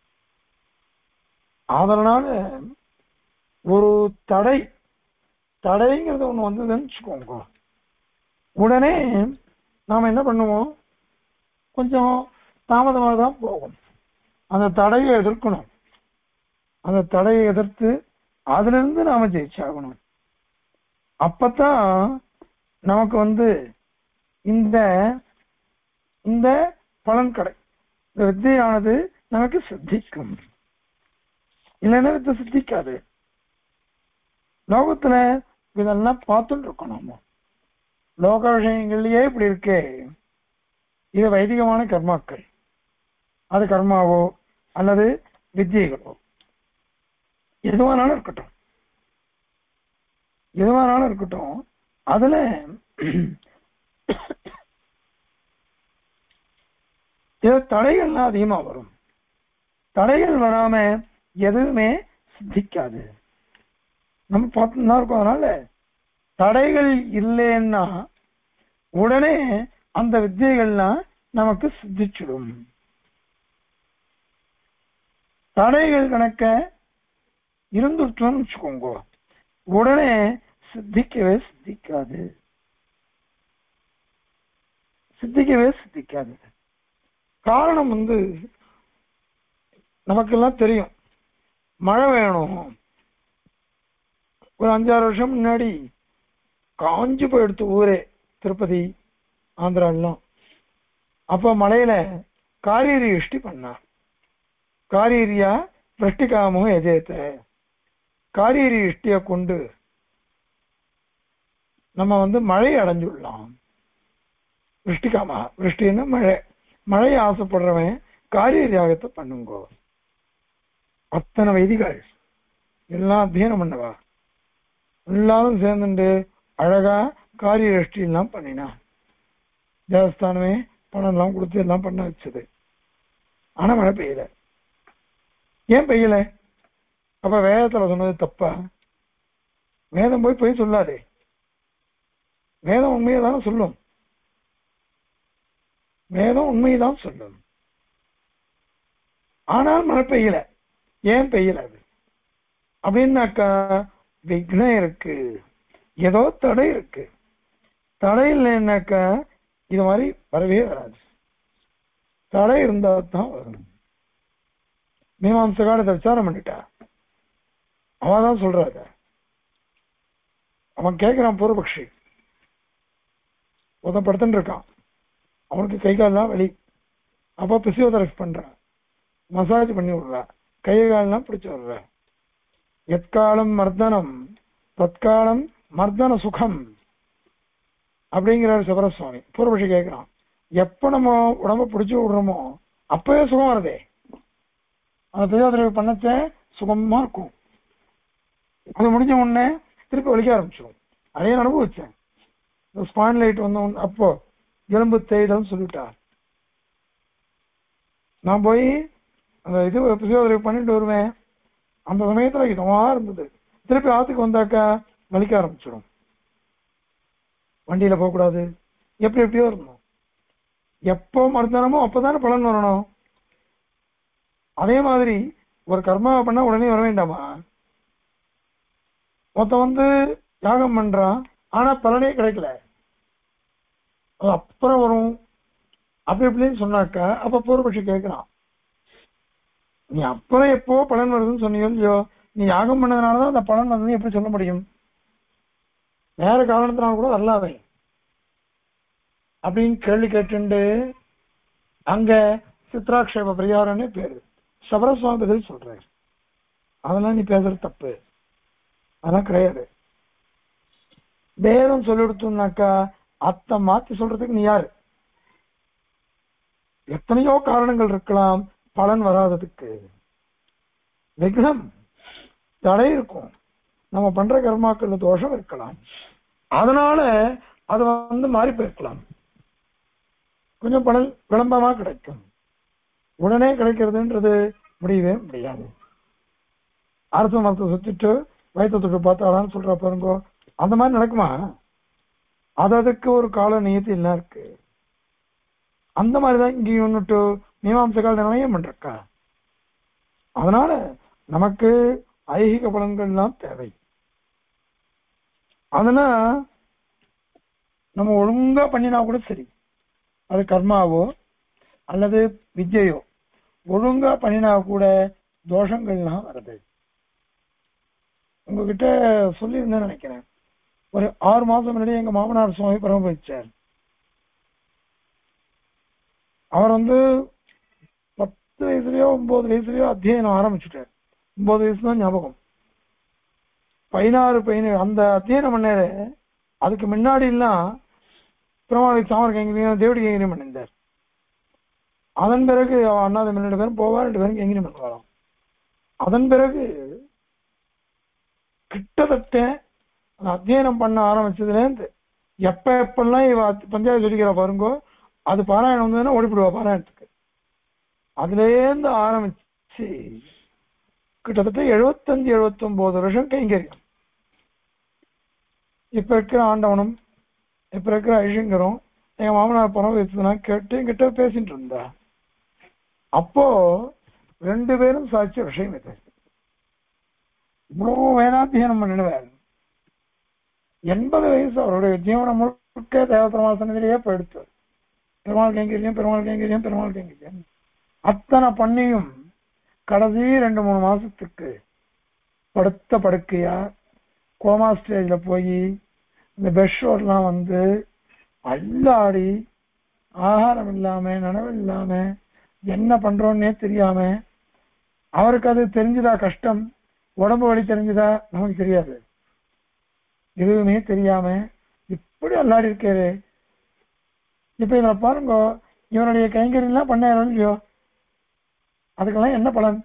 A: அதனால ஒரு தடை தடைங்கிறது ஒண்ணு வந்ததுன்னு வச்சுக்கோங்க உடனே நாம என்ன பண்ணுவோம் கொஞ்சம் தாமதமாக தான் போகும் அந்த தடையை எதிர்க்கணும் அந்த தடையை எதிர்த்து அதுல இருந்து நாம ஜெயிச்சாகணும் அப்பதான் நமக்கு வந்து இந்த இந்த பலன் கடை இந்த வித்தையானது நமக்கு சித்திக்கும் இல்லைன்னா வித்தை சித்திக்காது லோகத்துல இதெல்லாம் பார்த்துட்டு இருக்கோம் நாம லோக விஷயங்கள்லயே இப்படி இருக்கே இது வைதிகமான கர்மாக்கள் அது கர்மாவோ அல்லது வித்தியைகளோ எதுவானாலும் இருக்கட்டும் எதுவானாலும் இருக்கட்டும் அதுல இது தடைகள்லாம் அதிகமா வரும் தடைகள் வராம எதுவுமே சித்திக்காது நம்ம பார்த்துட்டு தான் இருக்கோம் அதனால தடைகள் இல்லைன்னா உடனே அந்த வித்தியைகள்லாம் நமக்கு சித்திச்சிடும் தடைகள் கணக்க இருந்துட்டோம்னு வச்சுக்கோங்க உடனே சித்திக்கவே சித்திக்காது சித்திக்கவே சித்திக்காது காரணம் வந்து நமக்கெல்லாம் தெரியும் மழை வேணும் ஒரு அஞ்சாறு வருஷம் முன்னாடி காஞ்சி போயிடுத்து ஊரே திருப்பதி ஆந்திராலாம் அப்ப மலையில காரீரி இஷ்டி பண்ணா காரீரியா பிரஷ்டிகாமோ எஜேத்த காரீரி இஷ்டிய கொண்டு நம்ம வந்து மழை அடைஞ்சுடலாம் விருஷ்டிகாமா விருஷ்டின்னா மழை மழையை ஆசைப்படுறவன் காரிய யாகத்தை பண்ணுங்கோ அத்தனை வைதிகள் எல்லாம் அத்தியனம் பண்ணவா எல்லாரும் சேர்ந்துட்டு அழகா காரிய ரஷ்டி எல்லாம் பண்ணினா தேவஸ்தானமே பணம் எல்லாம் கொடுத்து எல்லாம் பண்ண வச்சது ஆனா மழை பெய்யல ஏன் பெய்யல அப்ப வேதத்துல சொன்னது தப்பா வேதம் போய் போய் சொல்லாதே வேதம் உண்மையை தானே சொல்லும் வேதம் உண்மைதான் சொல்லும் ஆனால் மழை பெய்யல ஏன் பெய்யல அது அப்படின்னாக்கா விக்னம் இருக்கு ஏதோ தடை இருக்கு தடை இல்லைன்னாக்கா இது மாதிரி வரவே வராது தடை இருந்தா தான் வரும் மீமாம்சகால இதை விசாரம் பண்ணிட்டா அவன் தான் சொல்றாங்க அவன் கேட்கிறான் பூர்வபக்ஷி ஒருத்தன் படுத்துட்டு இருக்கான் அவனுக்கு கை கால்லாம் வலி அப்போ பிசியோதெரபி பண்றான் மசாஜ் பண்ணி விடுறா கை கால்லாம் பிடிச்சு விடுறா எத்காலம் மர்தனம் தற்காலம் மர்தன சுகம் அப்படிங்கிறார் சிவரசுவாமி பூர்வபட்சி கேட்கிறான் எப்ப நம்ம உடம்ப பிடிச்சு விடுறோமோ அப்பவே சுகம் வருதே அந்த பிசியோதெரபி பண்ணச்ச சுகமா இருக்கும் அது முடிஞ்ச உடனே திருப்பி வலிக்க ஆரம்பிச்சிடும் அதே அனுபவிச்சேன் ஸ்பான் லைட் வந்த உடனே அப்போ எலும்பு தேய்தல்னு சொல்லிட்டார் நான் போய் அந்த இது பிசியோதெரபி பண்ணிட்டு வருவேன் அந்த சமயத்துல இதமா இருந்தது திருப்பி ஆத்துக்கு வந்தாக்கா வலிக்க ஆரம்பிச்சிடும் வண்டியில போகக்கூடாது எப்படி எப்படியோ இருந்தோம் எப்போ மருந்தனமோ அப்பதானே பலன் வரணும் அதே மாதிரி ஒரு கர்மாவை பண்ணா உடனே வர வேண்டாமா மொத்தம் வந்து யாகம் பண்றான் ஆனா பலனே கிடைக்கல அது அப்புறம் வரும் அப்படி இப்படின்னு சொன்னாக்கா அப்ப பூர்வபட்சி கேட்கிறான் நீ அப்புறம் எப்போ பலன் வருதுன்னு சொன்னியோ இல்லையோ நீ யாகம் பண்ணதுனாலதான் அந்த பலன் வந்தது எப்படி சொல்ல முடியும் வேற காரணத்தினால கூட வரலாவே அப்படின்னு கேள்வி கேட்டுண்டு அங்க சித்ராக்ஷேப பரிகாரம்னு பேரு சபரசுவாமி பதில் சொல்றாரு அதெல்லாம் நீ பேசுறது தப்பு அதெல்லாம் கிடையாது வேதம் சொல்லி கொடுத்தோம்னாக்கா அத்தை மாத்தி சொல்றதுக்கு நீ யாரு எத்தனையோ காரணங்கள் இருக்கலாம் பலன் வராததுக்கு விக்னம் தடை இருக்கும் நம்ம பண்ற கர்மாக்கள்ல தோஷம் இருக்கலாம் அதனால அது வந்து மாறி போயிருக்கலாம் கொஞ்சம் பலன் விளம்பரமா கிடைக்கும் உடனே கிடைக்கிறதுன்றது முடியவே முடியாது அரசு மரத்தை சுத்திட்டு வயிற்று தொட்டு பார்த்தாலான்னு சொல்ற பாருங்க அந்த மாதிரி நடக்குமா அது அதுக்கு ஒரு கால நியத்தி எல்லாம் இருக்கு அந்த மாதிரிதான் இங்கேயும் ஒன்னுட்டு மீமாம்சகால் நிர்ணயம் பண்றக்கா அதனால நமக்கு ஐகிக பலன்கள்லாம் தேவை அதனா நம்ம ஒழுங்கா பண்ணினா கூட சரி அது கர்மாவோ அல்லது வித்யையோ ஒழுங்கா பண்ணினா கூட தோஷங்கள்லாம் வருது உங்ககிட்ட சொல்லியிருந்தேன்னு நினைக்கிறேன் ஒரு ஆறு மாசம் முன்னாடி எங்க மாமனார் சுவாமி பரம வச்சார் அவர் வந்து பத்து வயசுலயோ ஒன்பது வயசுலயோ அத்தியனம் ஆரம்பிச்சுட்டார் ஒன்பது வயசு தான் ஞாபகம் பதினாறு பதினேழு அந்த அத்தியனம் பண்ணாரு அதுக்கு முன்னாடி எல்லாம் பெருமாளுக்கு சாமர் கைங்கரியம் தேவடி கைங்கரியம் பண்ணியிருந்தார் அதன் பிறகு அவன் அண்ணாத ரெண்டு பேரும் போவா ரெண்டு பேரும் கைங்கரியம் பண்ணுவாராம் அதன் பிறகு கிட்டத்தட்ட அந்த அத்தியனம் பண்ண ஆரம்பிச்சதுல இருந்து எப்ப எப்பெல்லாம் இவ பஞ்சாயத்து சொல்லிக்கிறா பாருங்கோ அது பாராயணம் வந்ததுன்னா ஓடிப்பிடுவா பாராயணத்துக்கு அதுல இருந்து ஆரம்பிச்சு கிட்டத்தட்ட எழுபத்தஞ்சு எழுபத்தி ஒன்பது வருஷம் கைங்கரியம் இப்ப இருக்கிற ஆண்டவனும் இப்ப இருக்கிற ஐஷங்கரும் எங்க மாமனார் பணம் வச்சுனா கேட்டு என்கிட்ட பேசிட்டு இருந்தா அப்போ ரெண்டு பேரும் சாட்சிய விஷயம் இது இவ்வளவு வேதாத்தியனம் பண்ணிடுவார் எண்பது வயசு அவருடைய ஜீவனம் முழுக்க தேவபெருமாள் சன்னதியிலேயே போயிடுத்து பெருமாள் கைங்கரியம் பெருமாள் கைங்கரியம் பெருமாள் கைங்கரியம் அத்தனை பண்ணியும் கடைசி ரெண்டு மூணு மாசத்துக்கு படுத்த படுக்கையா கோமா ஸ்டேஜ்ல போய் இந்த பெட்ஷோர்லாம் வந்து அல்லாடி ஆகாரம் இல்லாம நனவு இல்லாம என்ன பண்றோன்னே தெரியாம அவருக்கு அது தெரிஞ்சுதா கஷ்டம் உடம்பு வலி தெரிஞ்சுதா நமக்கு தெரியாது எதுவுமே தெரியாம இப்படி அல்லாடி இருக்காரு இப்ப இதுல பாருங்க இவனுடைய கைங்கரியெல்லாம் பண்ணாரோ இல்லையோ அதுக்கெல்லாம் என்ன பலன்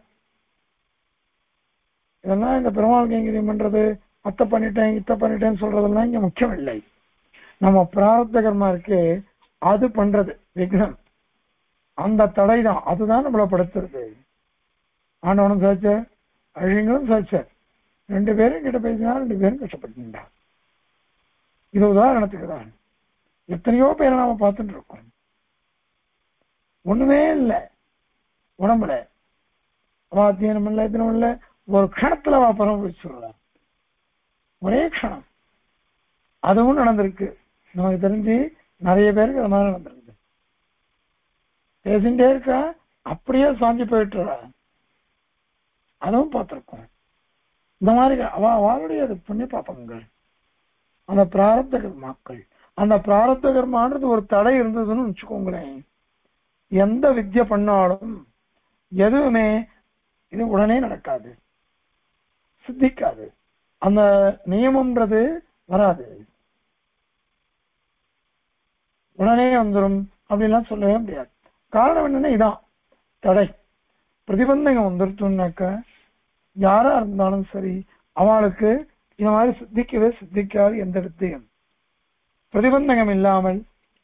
A: இதெல்லாம் இந்த பெருமாள் கைங்கரியம் பண்றது அத்தை பண்ணிட்டேன் இத்தை பண்ணிட்டேன்னு சொல்றதெல்லாம் இங்க முக்கியம் இல்லை நம்ம பிராரத்த கர்மா இருக்கு அது பண்றது விக்னம் அந்த தடை தான் அதுதான் நம்மளை படுத்துறது ஆண்டவனும் சாச்ச அழிங்களும் சாச்ச ரெண்டு பேரும் கிட்ட பேசினா ரெண்டு பேரும் கஷ்டப்பட்டுட்டா இது உதாரணத்துக்கு தான் எத்தனையோ பேரை நாம பார்த்துட்டு இருக்கோம் ஒண்ணுமே இல்லை உடம்புல அத்தியனம் இல்லை இத்தனம் இல்லை ஒரு க்ஷணத்துல அவ பரமபிடிச்சுடலாம் ஒரே க்ஷணம் அதுவும் நடந்திருக்கு நமக்கு தெரிஞ்சு நிறைய பேருக்கு அது மாதிரி நடந்திருக்கு பேசிட்டே இருக்கா அப்படியே சாஞ்சி போயிட்டுறா அதுவும் பார்த்திருக்கோம் இந்த மாதிரி அவ அவளுடைய அது புண்ணிய பாப்பங்கள் அந்த பிராரப்த கர்மாக்கள் அந்த பிராரப்த கர்மான்றது ஒரு தடை இருந்ததுன்னு வச்சுக்கோங்களேன் எந்த வித்யை பண்ணாலும் எதுவுமே இது உடனே நடக்காது சித்திக்காது அந்த நியமம்ன்றது வராது உடனே வந்துடும் அப்படின்லாம் சொல்லவே முடியாது காரணம் என்னன்னா இதான் தடை பிரதிபந்தகம் வந்துருச்சுனாக்க யாரா இருந்தாலும் சரி அவளுக்கு இந்த மாதிரி சித்திக்கவே சித்திக்காது எந்த வித்தையும் பிரதிபந்தகம் இல்லாமல்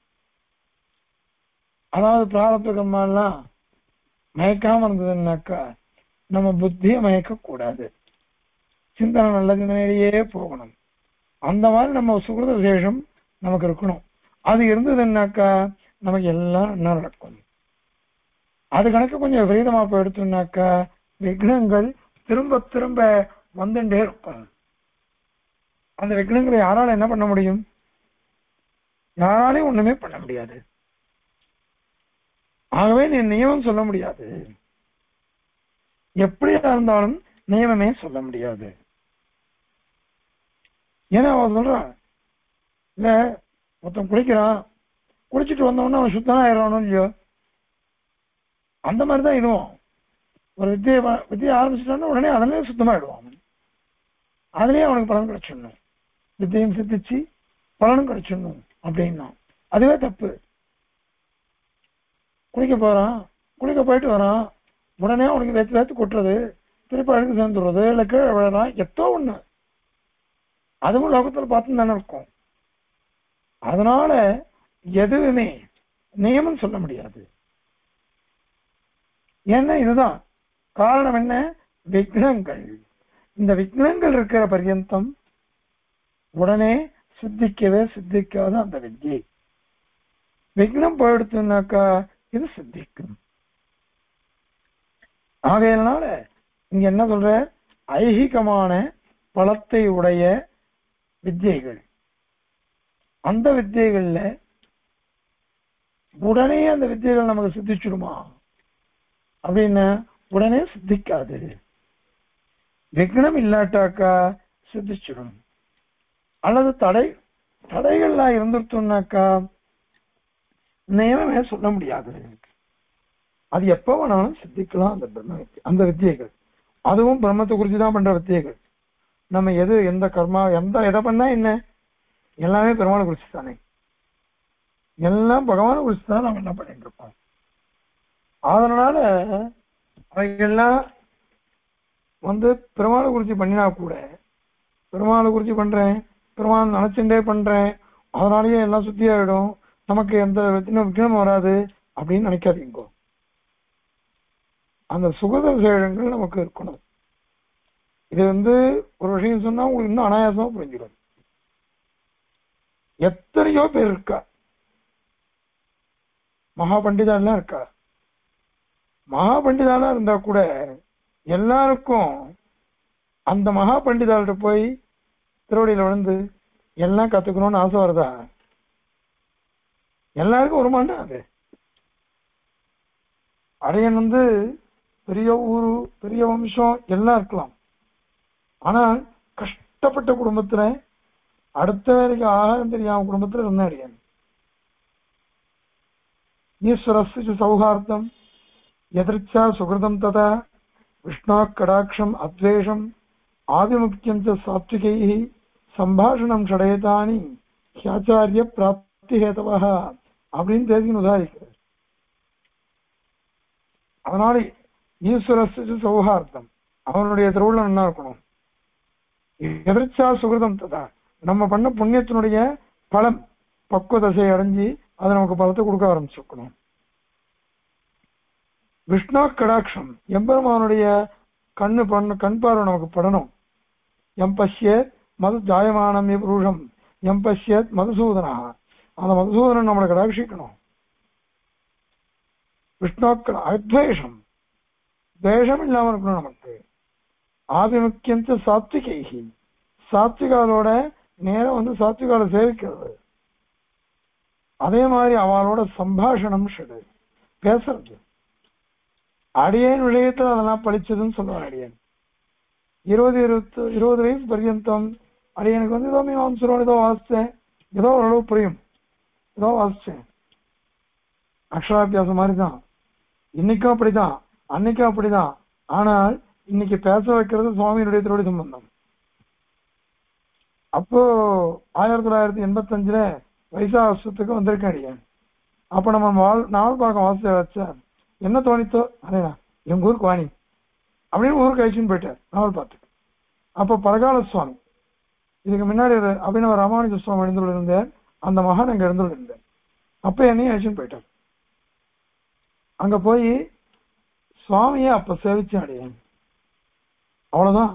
A: அதாவது பிராரப்த கர்மாலாம் மயக்காம இருந்ததுன்னாக்கா நம்ம புத்தியை மயக்க கூடாது சிந்தனை நல்ல சிந்தனையிலேயே போகணும் அந்த மாதிரி நம்ம சுகிருத விசேஷம் நமக்கு இருக்கணும் அது இருந்ததுன்னாக்கா நமக்கு எல்லாம் என்ன நடக்கும் அது கணக்கு கொஞ்சம் விபரீதமா போயிடுச்சுனாக்கா விக்னங்கள் திரும்ப திரும்ப வந்துட்டே இருக்கும் அந்த விக்னங்களை யாரால என்ன பண்ண முடியும் யாராலையும் ஒண்ணுமே பண்ண முடியாது ஆகவே நீ நியமம் சொல்ல முடியாது எப்படியா இருந்தாலும் நியமமே சொல்ல முடியாது ஏன்னா அவன் சொல்றான் இல்ல மொத்தம் குளிக்கிறான் குளிச்சுட்டு வந்தவொடனே அவன் சுத்தம் ஆயிடுறானோ இல்லையோ அந்த மாதிரி தான் இதுவும் ஒரு வித்தியை வ- வித்தியை ஆரம்பிச்சிட்டான்னா உடனே அதிலே சுத்தமாயிடுவான் அவன் அதுலயே அவனுக்கு பலன் கிடைச்சிடணும் வித்தியும் சித்திச்சு பலனும் கிடைச்சிடணும் அப்படின்னா அதுவே தப்பு குளிக்க போறான் குளிக்க போயிட்டு வரான் உடனே அவனுக்கு வேத்து வேத்து கொட்டுறது திருப்பி அழுக்கு சேர்ந்துடுறது இல்லை கீழே விழறான் எத்தோ ஒண்ணு அதுவும் லோகத்துல பார்த்து தானே இருக்கும் அதனால எதுவுமே நியமம் சொல்ல முடியாது ஏன்னா இதுதான் காரணம் என்ன விக்னங்கள் இந்த விக்னங்கள் இருக்கிற பர்யந்தம் உடனே சித்திக்கவே சித்திக்காத அந்த வித்யை விக்னம் போயிடுச்சுனாக்கா இது சித்திக்கும் ஆகையினால இங்க என்ன சொல்ற ஐகிகமான பலத்தை உடைய வித்யைகள் அந்த வித்தியைகள்ல உடனே அந்த வித்தியைகள் நமக்கு சித்திச்சுடுமா அப்படின்னா உடனே சித்திக்காது விக்னம் இல்லாட்டாக்கா சித்திச்சிடும் அல்லது தடை தடைகள்லாம் இருந்துட்டோம்னாக்கா நியமமே சொல்ல முடியாது அது எப்ப வேணாலும் சித்திக்கலாம் அந்த பிரம்ம வித்யை அந்த வித்தியைகள் அதுவும் பிரம்மத்தை குறித்து தான் பண்ற வித்தியைகள் நம்ம எது எந்த கர்மா எந்த எதை பண்ணா என்ன எல்லாமே பெருமாளை குறிச்சு தானே எல்லாம் பகவானை குறிச்சு தான் நம்ம என்ன பண்ணிட்டு இருக்கோம் அதனால அவைகள்லாம் வந்து பெருமாளை குறிச்சி பண்ணினா கூட பெருமாளை குறிச்சி பண்றேன் பெருமாள் நினைச்சுட்டே பண்றேன் அதனாலயே எல்லாம் சுத்தி ஆயிடும் நமக்கு எந்த விக்னம் விக்னம் வராது அப்படின்னு நினைக்காதீங்க அந்த சுகத விசேஷங்கள் நமக்கு இருக்கணும் இது வந்து ஒரு விஷயம் சொன்னா உங்களுக்கு இன்னும் அனாயாசமா புரிஞ்சிடும் எத்தனையோ பேர் இருக்கா மகா பண்டிதாலாம் இருக்கா மகா பண்டிதாலாம் இருந்தா கூட எல்லாருக்கும் அந்த மகா பண்டிதாள்கிட்ட போய் திருவடியில விழுந்து எல்லாம் கத்துக்கணும்னு ஆசை வருதா எல்லாருக்கும் ஒரு மாட்டேன் அது அடையன் வந்து பெரிய ஊரு பெரிய வம்சம் எல்லாம் இருக்கலாம் ஆனால் கஷ்டப்பட்ட குடும்பத்துல அடுத்த வேலைக்கு ஆகாரம் தெரியாம குடும்பத்துல இருந்த அடியன் ஈஸ்வரஸ்ய சௌஹார்த்தம் எதிர்ச்சா சுகிருதம் ததா விஷ்ணா கடாட்சம் அத்வேஷம் ஆதிமுக்கியம் ச சாத்விகை சம்பாஷணம் ஷடயதானி ஹியாச்சாரிய பிராப்தி ஹேதவா அப்படின்னு தேசிகன் உதாரிக்கிறார் அதனால ஈஸ்வரஸ்ய சௌஹார்த்தம் அவனுடைய திருவுள்ள என்ன இருக்கணும் எதிர்ச்சா சுகிருதம் ததா நம்ம பண்ண புண்ணியத்தினுடைய பலம் பக்குவ தசை அடைஞ்சு அது நமக்கு பலத்தை கொடுக்க ஆரம்பிச்சிருக்கணும் விஷ்ணா கடாட்சம் எம்பெருமானுடைய கண்ணு பண்ண கண் பார்வை நமக்கு படணும் எம் பஷ்யத் மது ஜாயமானம் புருஷம் எம் பஷ்யத் மதுசூதனா அந்த மதுசூதனன் நம்மளை கடாட்சிக்கணும் விஷ்ணோக்கட அத்வேஷம் துவேஷம் இல்லாம இருக்கணும் நமக்கு ஆபிமுக்கியம் சாத்விகைகி சாத்விகாலோட நேரம் வந்து சாத்விகால சேவிக்கிறது அதே மாதிரி அவளோட சம்பாஷணம் ஷடு பேசுறது அடியேன் விஷயத்துல அதெல்லாம் பழிச்சதுன்னு சொல்லுவான் அடியேன் இருபது இருபத்து இருபது வயசு பர்யந்தம் அடியனுக்கு வந்து ஏதோ மீமாம்சரோட ஏதோ வாசிச்சேன் ஏதோ ஓரளவு புரியும் ஏதோ வாசிச்சேன் அக்ஷராபியாசம் மாதிரி தான் இன்னைக்கும் அப்படிதான் அன்னைக்கும் அப்படிதான் ஆனால் இன்னைக்கு பேச வைக்கிறது சுவாமியினுடைய திருவடி சம்பந்தம் அப்போ ஆயிரத்தி தொள்ளாயிரத்தி எண்பத்தஞ்சுல வைசா வருஷத்துக்கு வந்திருக்கேன் அடியேன் அப்ப நம்ம வாழ் நாவல் பார்க்க வாசிச்ச வச்சா என்ன தோணித்தோ அதேதான் எங்க ஊருக்கு வாணி அப்படின்னு ஊருக்கு அழிச்சுன்னு போயிட்டார் நாவல் பார்த்துட்டு அப்போ பரகால சுவாமி இதுக்கு முன்னாடி ஒரு அபிநவ ராமானுஜ சுவாமி எழுந்துள்ள இருந்தேன் அந்த மகான் அங்க எழுந்துள்ள இருந்தேன் அப்ப என்னையும் அழிச்சுன்னு போயிட்டார் அங்க போய் சுவாமியை அப்ப சேவிச்சேன் அடையேன் அவ்வளவுதான்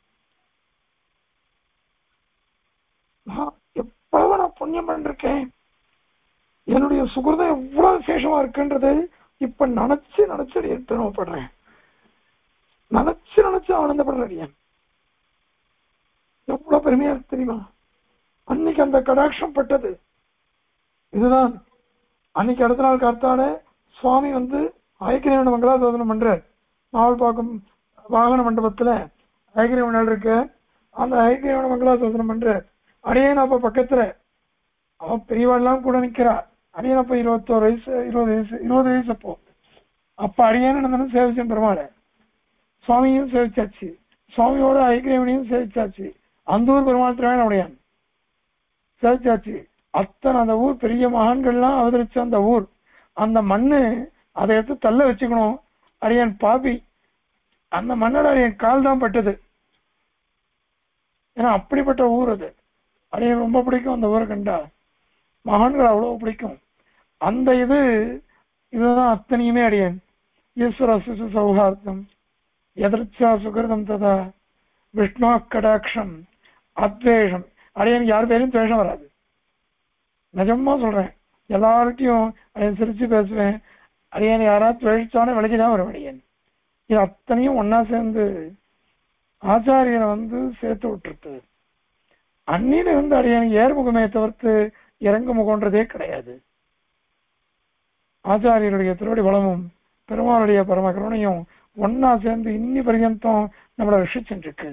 A: நான் எவ்வளவு நான் புண்ணியம் பண்ணிருக்கேன் என்னுடைய சுகிருதம் எவ்வளவு விசேஷமா இருக்குன்றது இப்ப நினைச்சு நினைச்சு அடியேன் பெருமைப்படுறேன் நினைச்சு நினைச்சு ஆனந்தப்படுற அடியேன் எவ்வளவு பெருமையா இருக்கு தெரியுமா அன்னைக்கு அந்த கடாட்சம் பட்டது இதுதான் அன்னைக்கு அடுத்த நாள் காத்தால சுவாமி வந்து ஐக்கியவன மங்களாசாசனம் பண்றார் நாவல்பாக்கம் வாகன மண்டபத்துல ஐக்கியவனால் இருக்கு அந்த ஐக்கியவன மங்களாசாசனம் பண்றார் அடியேன் அப்ப பக்கத்துல அவன் பெரியவாள்லாம் கூட நிக்கிறா அடியேன் அப்ப இருபத்தோரு வயசு இருபது வயசு இருபது வயசு அப்போ அப்ப அடியேன் நடந்தாலும் சேவிச்சேன் பெருமாளை சுவாமியும் சேவிச்சாச்சு சுவாமியோட ஐக்கியவனையும் சேவிச்சாச்சு அந்த ஊர் பெருமாள் திராவிட உடையான் சேவிச்சாச்சு அத்தனை அந்த ஊர் பெரிய மகான்கள்லாம் அவதரிச்ச அந்த ஊர் அந்த மண்ணு அதை எடுத்து தள்ள வச்சுக்கணும் அரியன் பாபி அந்த மண்ணோட அரியன் கால் தான் பட்டது ஏன்னா அப்படிப்பட்ட ஊர் அது அரியன் ரொம்ப பிடிக்கும் அந்த ஊரை கண்டா மகான்கள் அவ்வளவு பிடிக்கும் அந்த இது இதுதான் அத்தனையுமே அடியன் ஈஸ்வர சிசு சௌஹார்த்தம் எதிர்ச்சா சுகிருதம் ததா விஷ்ணு கடாட்சம் அத்வேஷம் அடியன் யார் பேரும் துவேஷம் வராது நிஜமா சொல்றேன் எல்லார்கிட்டையும் அடியன் சிரிச்சு பேசுவேன் அடியன் யாராவது துவேஷிச்சானே விலகி தான் வரும் அடியன் இது அத்தனையும் ஒன்னா சேர்ந்து ஆச்சாரியனை வந்து சேர்த்து விட்டுருது அந்நில இருந்து அடியன் ஏர்முகமே தவிர்த்து இறங்கு முகன்றதே கிடையாது ஆச்சாரியருடைய திருவடி பலமும் பெருமாளுடைய பரம கருணையும் ஒன்னா சேர்ந்து இன்னி பர்யந்தம் நம்மளை ரஷிச்சுருக்கு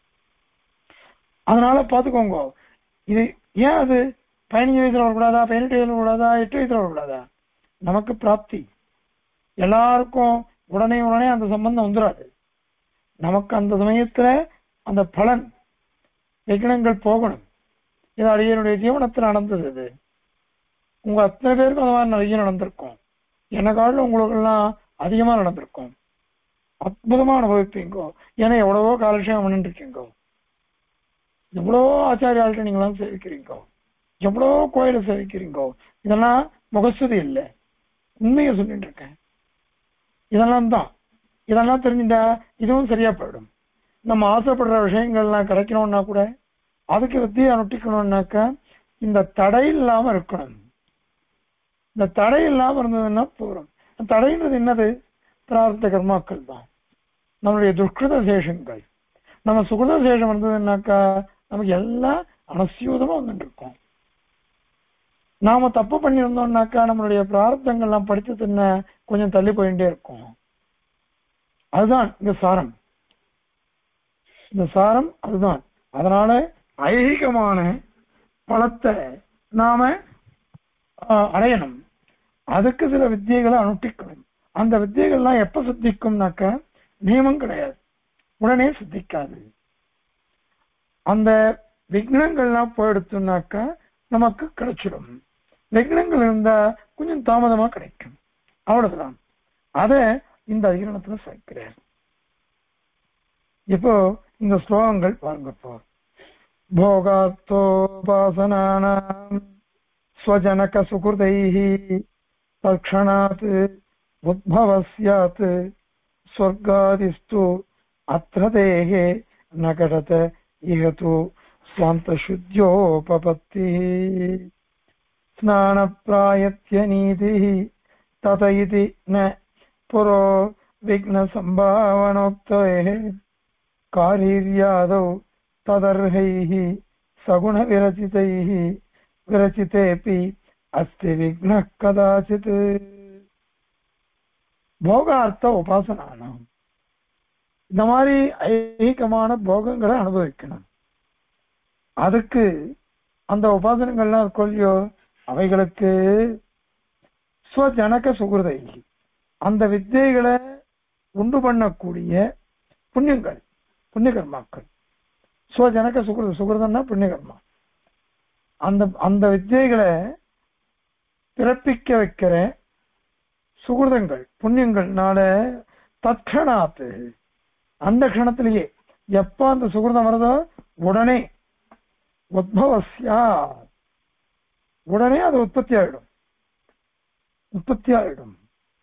A: அதனால பாத்துக்கோங்க இது ஏன் அது பதினஞ்சு வயசுல வரக்கூடாதா பதினெட்டு வயசுல வரக்கூடாதா எட்டு வயசுல வரக்கூடாதா நமக்கு பிராப்தி எல்லாருக்கும் உடனே உடனே அந்த சம்பந்தம் வந்துடாது நமக்கு அந்த சமயத்துல அந்த பலன் விக்னங்கள் போகணும் இது அடியனுடைய ஜீவனத்தில் நடந்தது இது உங்க அத்தனை பேருக்கும் அந்த மாதிரி நிறைய நடந்திருக்கும் என்ன காலில் உங்களுக்கு எல்லாம் அதிகமா நடந்திருக்கும் அற்புதமா அனுபவிப்பீங்கோ ஏன்னா எவ்வளவோ காலட்சேபம் பண்ணிட்டு இருக்கீங்கோ எவ்வளவோ ஆச்சாரியாள்கிட்ட நீங்களாம் சேவிக்கிறீங்கோ எவ்வளவோ கோயிலை சேவிக்கிறீங்கோ இதெல்லாம் முகஸ்துதி இல்லை உண்மையை சொல்லிட்டு இருக்கேன் இதெல்லாம் தான் இதெல்லாம் தெரிஞ்சுட்டா இதுவும் சரியா போயிடும் நம்ம ஆசைப்படுற விஷயங்கள்லாம் கிடைக்கணும்னா கூட அதுக்கு வித்தியை அனுட்டிக்கணும்னாக்கா இந்த தடை இல்லாம இருக்கணும் இந்த தடை இல்லாம இருந்ததுன்னா போறோம் தடைன்றது என்னது பிரார்த்த கர்மாக்கள் தான் நம்மளுடைய துஷ்கிருத சேஷங்கள் நம்ம சுகிருத சேஷம் இருந்ததுன்னாக்கா நமக்கு எல்லாம் அனசியூதமா வந்துட்டு இருக்கோம் நாம தப்பு பண்ணியிருந்தோம்னாக்கா நம்மளுடைய பிரார்த்தங்கள்லாம் படிச்சதுன்னா கொஞ்சம் தள்ளி போயிட்டே இருக்கும் அதுதான் இந்த சாரம் இந்த சாரம் அதுதான் அதனால ஐகிகமான பலத்தை நாம ஆஹ், அடையணும் அதுக்கு சில வித்தியைகளை அனுஷ்டிக்கணும் அந்த வித்தியைகள்லாம் எப்ப சித்திக்கும்னாக்க நியமம் கிடையாது உடனே சித்திக்காது அந்த விக்னங்கள்லாம் போயிடுத்துனாக்க நமக்கு கிடைச்சிடும் விக்னங்கள் இருந்தா கொஞ்சம் தாமதமா கிடைக்கும் அவ்வளவுதான் அத இந்த அதிகரணத்துல சேர்க்கிறார் இப்போ இந்த ஸ்லோகங்கள் பாருங்கப்போ भोगात्तोपासनानाम् स्वजनकसुकृतैः तत्क्षणात् उद्भवः स्यात् स्वर्गादिस्तु अत्र देहे न घटत इह तु स्वान्तशुद्ध्योपपत्तिः स्नानप्रायत्यनीतिः तत इति न पुरो विघ्नसम्भावनोक्तैः कारीर्यादौ तदर्हैः सगुणविरचितैः विरचितेऽपि अस्ति विघ्नः कदाचित् போகார்த்த உபாசனானம் இந்த மாதிரி ஐகிகமான போகங்களை அனுபவிக்கணும் அதுக்கு அந்த உபாசனங்கள்லாம் இருக்கும் இல்லையோ அவைகளுக்கு ஸ்வஜனக சுகிருதை அந்த வித்தைகளை உண்டு பண்ணக்கூடிய புண்ணியங்கள் புண்ணிய கர்மாக்கள் ஸ்வஜனக சுகிருத சுகிருதம்னா புண்ணிய கர்மா அந்த அந்த வித்தைகளை பிறப்பிக்க வைக்கிற சுகிருதங்கள் புண்ணியங்கள்னால தற்கணாத்து அந்த க்ஷணத்திலேயே எப்ப அந்த சுகிருதம் வருதோ உடனே உத்பவஸ்யா உடனே அது உற்பத்தி ஆயிடும் உற்பத்தி ஆயிடும்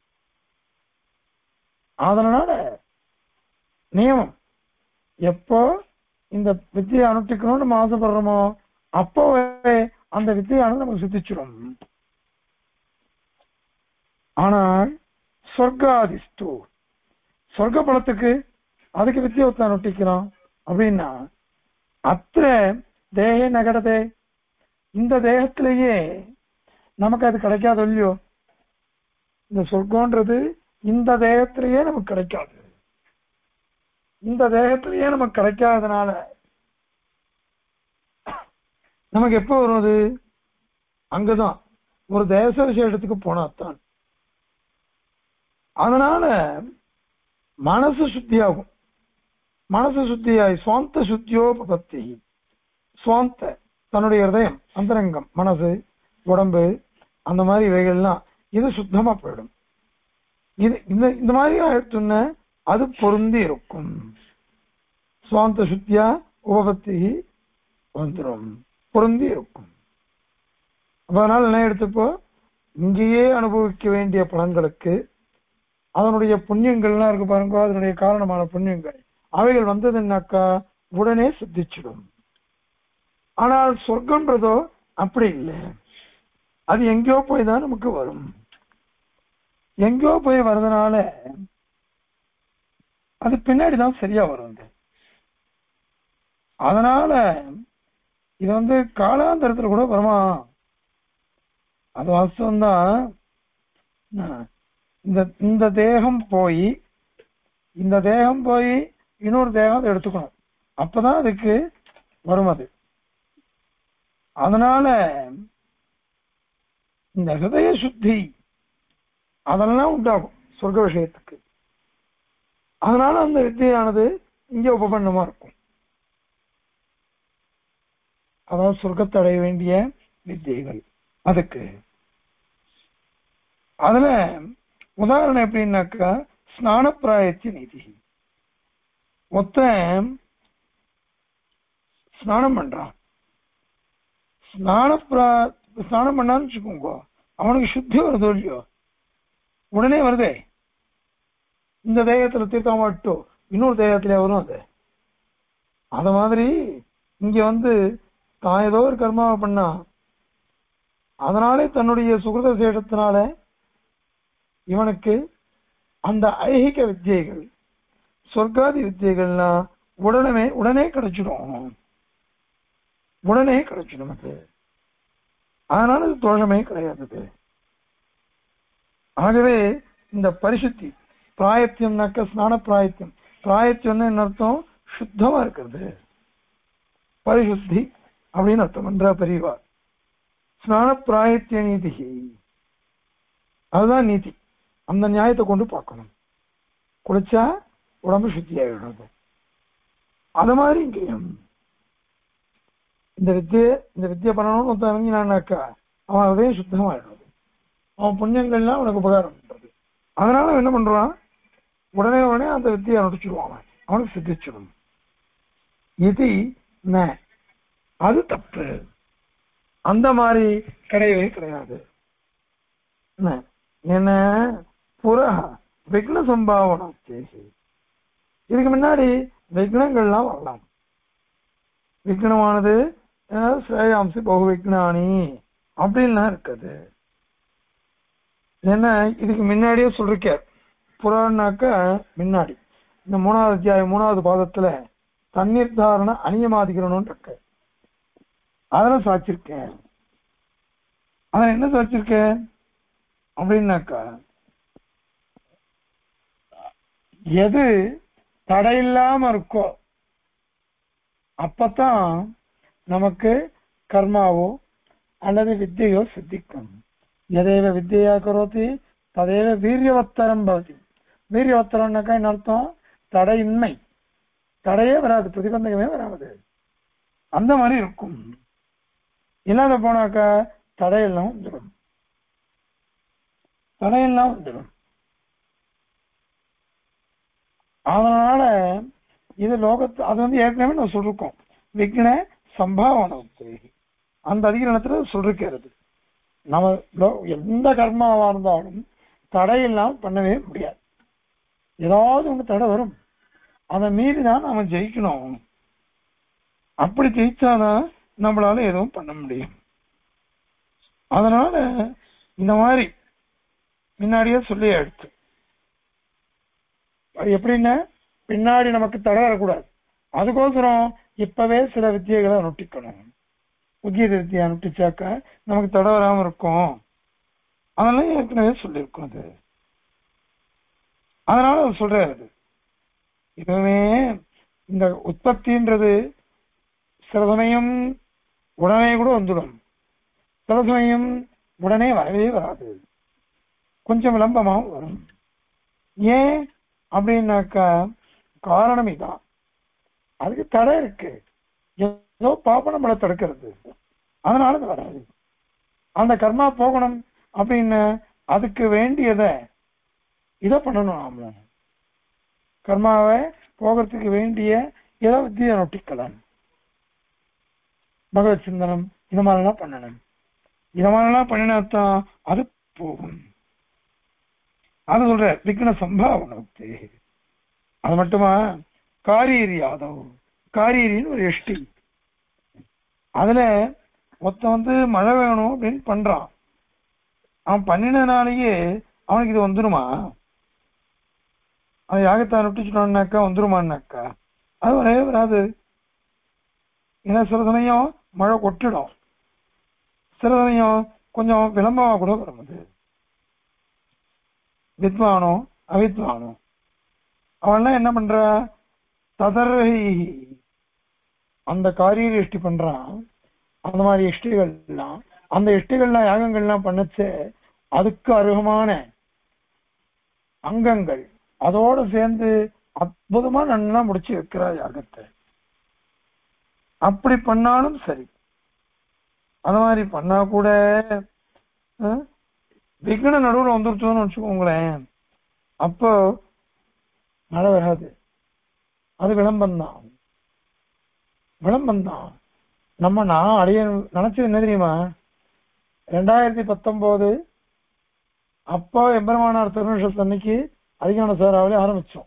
A: அதனால நியமம் எப்போ இந்த வித்தியை அனுஷ்டிக்கணும்னு நம்ம ஆசைப்படுறோமோ அப்போவே அந்த வித்தியானது நமக்கு சித்திச்சிடும் ஆனால் சொர்க்காதிஸ்து சொர்க்க பலத்துக்கு அதுக்கு வித்தியோகத்தை நொட்டிக்கிறோம் அப்படின்னா அத்த தேகே நகடதே இந்த தேகத்திலேயே நமக்கு அது கிடைக்காது இல்லையோ இந்த சொர்க்கம்ன்றது இந்த தேகத்திலேயே நமக்கு கிடைக்காது இந்த தேகத்திலேயே நமக்கு கிடைக்காதனால நமக்கு எப்போ வரும் அது அங்கதான் ஒரு தேச விசேஷத்துக்கு போனாத்தான் அதனால மனசு சுத்தியாகும் மனசு சுத்தியாகி சுவாந்த சுத்தியோபத்தி சுவாந்த தன்னுடைய ஹிருதயம் அந்தரங்கம் மனசு உடம்பு அந்த மாதிரி இவைகள்லாம் இது சுத்தமா போயிடும் இது இந்த இந்த மாதிரி ஆயிடுச்சுன்னா அது பொருந்தி இருக்கும் சுவாந்த சுத்தியா உபபத்தி வந்துடும் பொருந்தி இருக்கும் அப்ப அதனால என்ன எடுத்துப்போ இங்கேயே அனுபவிக்க வேண்டிய பலன்களுக்கு அதனுடைய புண்ணியங்கள்லாம் இருக்கு பாருங்க அதனுடைய காரணமான புண்ணியங்கள் அவைகள் வந்ததுன்னாக்கா உடனே சித்திச்சிடும் ஆனால் சொர்க்கம்ன்றதோ அப்படி இல்லை அது எங்கேயோ போய் தான் நமக்கு வரும் எங்கேயோ போய் வர்றதுனால அது பின்னாடி தான் சரியா வரும் அது. அதனால இது வந்து காலாந்தரத்துல கூட வருமா அது வாஸ்தவம்தான் ஆஹ், இந்த இந்த தேகம் போய் இந்த தேகம் போய் இன்னொரு தேகம் அதை எடுத்துக்கணும் அப்பதான் அதுக்கு வரும் அது அதனால இந்த ஹிருதய சுத்தி அதெல்லாம் உண்டாகும் சொர்க்க விஷயத்துக்கு அதனால அந்த வித்தியானது இங்க உபபன்னமா இருக்கும் அதாவது சொர்க்கத்தை அடைய வேண்டிய வித்தியைகள் அதுக்கு அதுல உதாரணம் எப்படின்னாக்கா ஸ்நானப்பிராயத்திய நீதி மொத்தம் ஸ்நானம் பண்றான் ஸ்நானப்பிரா ஸ்நானம் பண்ணான்னு வச்சுக்கோங்க அவனுக்கு சுத்தி வருதோ இல்லையோ உடனே வருதே இந்த தேகத்துல தீர்த்தம் மட்டும் இன்னொரு தேகத்திலே வரும் அது அத மாதிரி இங்க வந்து தான் ஏதோ ஒரு கர்மாவை பண்ணா அதனாலே தன்னுடைய சுகிருத சேஷத்தினால இவனுக்கு அந்த ஐகிக வித்தியைகள் சொர்க்காதி வித்தியைகள்லாம் உடனே உடனே கிடைச்சிடும் உடனே கிடைச்சிடும் அது அதனால அது தோஷமே கிடையாது அது. ஆகவே இந்த பரிசுத்தி பிராயத்தியம்னாக்க ஸ்நான பிராயத்தியம் பிராயத்தியம்னு என்ன அர்த்தம் சுத்தமா இருக்கிறது பரிசுத்தி அப்படின்னு அர்த்தம் மன்றா பெரியவா ஸ்நான பிராயத்திய நீதி அதுதான் நீதி அந்த நியாயத்தை கொண்டு பார்க்கணும் குளிச்சா உடம்பு சுத்தியாகிடும் அது அது மாதிரி இங்கேயும் இந்த வித்தியை இந்த வித்தியை பண்ணணும்னு ஒருத்தன் இறங்கினான்னாக்கா அவன் அதே சுத்தமாயிடும் அவன் புண்ணியங்கள்லாம் அவனுக்கு உபகாரம் பண்றது அதனால அவன் என்ன பண்றான் உடனே உடனே அந்த வித்தியை நடிச்சிடுவான் அவன் அவனுக்கு சித்திச்சிடும் இது ந அது தப்பு அந்த மாதிரி கிடையவே கிடையாது என்ன? என்ன புற விக்ன சம்பாவனம் சேஷி இதுக்கு முன்னாடி விக்னங்கள்லாம் வரலாம் விக்னமானது அஹ், ஸ்ரேயாம்சி பகு விக்னானி அப்படின்லாம் இருக்குது என்ன இதுக்கு முன்னாடியே சொல்லிருக்கார் புறான்னாக்க முன்னாடி இந்த மூணாவது அத்தியாயம் மூணாவது பாதத்துல தண்ணீர் தாரண அநியமாதிக்கிறணும்னு இருக்கு அதெல்லாம் சாச்சிருக்கேன் அதான் என்ன சாச்சிருக்கேன் அப்படின்னாக்கா எது தடையில்லாம இருக்கோ அப்பதான் நமக்கு கர்மாவோ அல்லது வித்தையோ சித்திக்கும் எதேவ வித்தையா கரோதி ததேவ வீரியவத்தரம் பவதி வீரியவத்தரம்னாக்கா என்ன அர்த்தம் தடையின்மை தடையே வராது பிரதிபந்தகமே வராது அந்த மாதிரி இருக்கும் இல்லாத போனாக்கா தடையெல்லாம் வந்துடும் தடையெல்லாம் வந்துடும் அதனால இது லோகத்து அது வந்து ஏற்கனவே நான் சொல்லிருக்கோம் விக்ன சம்பாவனை அந்த அதிகரணத்துல சொல்லிருக்கிறது நம்ம லோ- எந்த கர்மாவா இருந்தாலும் தடையெல்லாம் பண்ணவே முடியாது ஏதாவது ஒண்ணு தடை வரும் அதை மீறி தான் நாம ஜெயிக்கணும் அப்படி ஜெயிச்சாதான் நம்மளால எதுவும் பண்ண முடியும் அதனால இந்த மாதிரி முன்னாடியே சொல்லி எடுத்து அது எப்படின்னா பின்னாடி நமக்கு தடை வரக்கூடாது அதுக்கோசரம் இப்பவே சில வித்தியைகளை அனுஷ்டிக்கணும் உத்தியத வித்தியை அனுஷ்டிச்சாக்க நமக்கு தடை வராம இருக்கும் அதெல்லாம் ஏற்கனவே சொல்லியிருக்கோம் அது அதனால அவர் சொல்றாரு அது இதுவுமே இந்த உற்பத்தின்றது சில சமயம் உடனே கூட வந்துடும் சில சமயம் உடனே வரவே வராது கொஞ்சம் விளம்பமாகவும் வரும் ஏன் அப்படின்னாக்கா காரணம் இதான் அதுக்கு தடை இருக்கு ஏதோ பாப்ப நம்மளை தடுக்கிறது அதனால அது வராது அந்த கர்மா போகணும் அப்படின்னு அதுக்கு வேண்டியதை இதை பண்ணணும் நாம கர்மாவை போகிறதுக்கு வேண்டிய ஏதோ வித்தியை நொட்டிக்கலாம் பகவத் சிந்தனம் இந்த மாதிரிலாம் பண்ணணும் இந்த மாதிரிலாம் பண்ணினாத்தான் அது போகும் அது சொல்ற விக்ன சம்பாவனத்து அது மட்டுமா காரியரி யாதவ் காரியரின்னு ஒரு எஷ்டி அதுல மொத்தம் வந்து மழை வேணும் அப்படின்னு பண்றான் அவன் பண்ணினனாலேயே அவனுக்கு இது வந்துருமா அவன் யாகத்தை அனுப்பிச்சுட்டோம்னாக்கா வந்துருமான்னாக்கா அது வரவே வராது ஏன்னா சில சமயம் மழை கொட்டிடும் சில சமயம் கொஞ்சம் விளம்பரமா கூட வரும் அது வித்வானோ அவித்வானோ அவன்லாம் என்ன பண்ற ததர்ஹி அந்த காரிய இஷ்டி பண்றான் அந்த மாதிரி இஷ்டிகள்லாம் அந்த இஷ்டிகள்லாம் யாகங்கள்லாம் பண்ணச்சு அதுக்கு அருகமான அங்கங்கள் அதோட சேர்ந்து அற்புதமா நல்லா முடிச்சு வைக்கிறா யாகத்தை அப்படி பண்ணாலும் சரி அந்த மாதிரி பண்ணா கூட அஹ், விக்ன நடுவுல வந்துருச்சோன்னு வச்சுக்கோங்களேன் அப்போ மழை வராது அது விளம்பரம் விளம்பரம் நம்ம நான் அடைய நினைச்சது என்ன தெரியுமா ரெண்டாயிரத்தி பத்தொன்பது அப்போ எம்பெருமானார் திருநிஷத்து அன்னைக்கு அதிகான சேராவிலே ஆரம்பிச்சோம்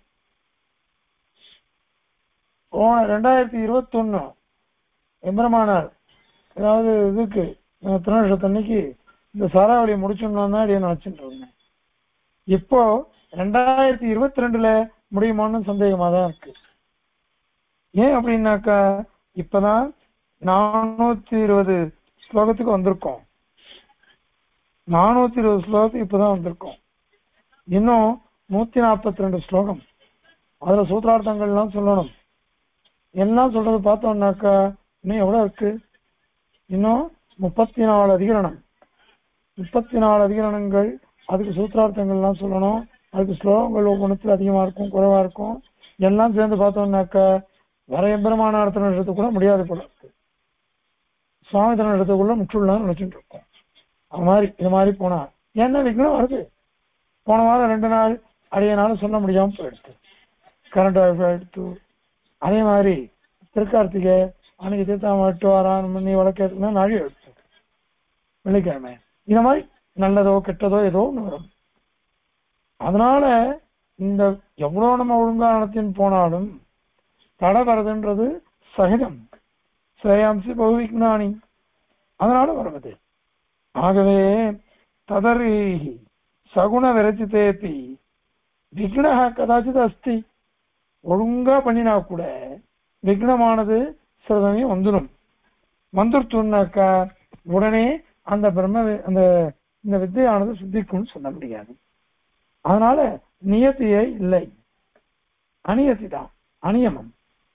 A: போன ரெண்டாயிரத்தி இருபத்தொன்னு எம்பெருமானார் அதாவது இதுக்கு திருநிஷத்து அன்னைக்கு இந்த சாராவளியை முடிச்சோம்னா தான் நினைச்சுட்டு இருந்தேன் இப்போ ரெண்டாயிரத்தி இருபத்தி ரெண்டுல முடியுமான்னு சந்தேகமா தான் இருக்கு ஏன் அப்படின்னாக்கா இப்பதான் நானூத்தி இருபது ஸ்லோகத்துக்கு வந்திருக்கோம் நானூத்தி இருபது ஸ்லோகத்துக்கு இப்பதான் வந்திருக்கோம் இன்னும் நூத்தி நாற்பத்தி ரெண்டு ஸ்லோகம் அதுல சூத்திரார்த்தங்கள்லாம் சொல்லணும் எல்லாம் சொல்றது பார்த்தோம்னாக்கா இன்னும் எவ்வளவு இருக்கு இன்னும் முப்பத்தி நாலு அதிகரணம் முப்பத்தி நாலு அதிகரணங்கள் அதுக்கு சூத்திரார்த்தங்கள்லாம் சொல்லணும் அதுக்கு ஸ்லோகங்கள் ஒவ்வொன்றுத்துல அதிகமா இருக்கும் குறைவா இருக்கும் எல்லாம் சேர்ந்து பார்த்தோம்னாக்கா வர எம்பெருமான நடத்தினத்துக்கு கூட முடியாது போல இருக்கு சுவாமி நடத்துக்குள்ள முற்றுலாம் நினைச்சுட்டு இருக்கோம் அது மாதிரி இது மாதிரி போனா ஏன்னா விக்னம் வருது போன வாரம் ரெண்டு நாள் அடையனால சொல்ல முடியாம போயிடுச்சு கரண்ட் எடுத்து அதே மாதிரி திருக்கார்த்திகை அன்னைக்கு தீர்த்தம் எட்டு வாரம் பண்ணி வழக்கேற்றுனா நாழி எடுத்து வெள்ளிக்கிழமை இந்த மாதிரி நல்லதோ கெட்டதோ ஏதோ ஒண்ணு வரும் அதனால இந்த எவ்வளவு நம்ம ஒழுங்கா நடத்தின்னு போனாலும் தடை வரதுன்றது சகஜம் ஸ்ரேயாம்சி பகுவிக்னானி அதனால வருவது ஆகவே ததறி சகுண விரச்சித்தேப்பி விக்னக கதாச்சித் அஸ்தி ஒழுங்கா பண்ணினா கூட விக்னமானது சில சமயம் வந்துடும் வந்துருச்சுன்னாக்கா உடனே அந்த பிரம்ம வி- அந்த இந்த வித்தையானது சித்திக்கும்னு சொல்ல முடியாது அதனால நியத்தியே இல்லை அநியத்தி தான் அநியமம்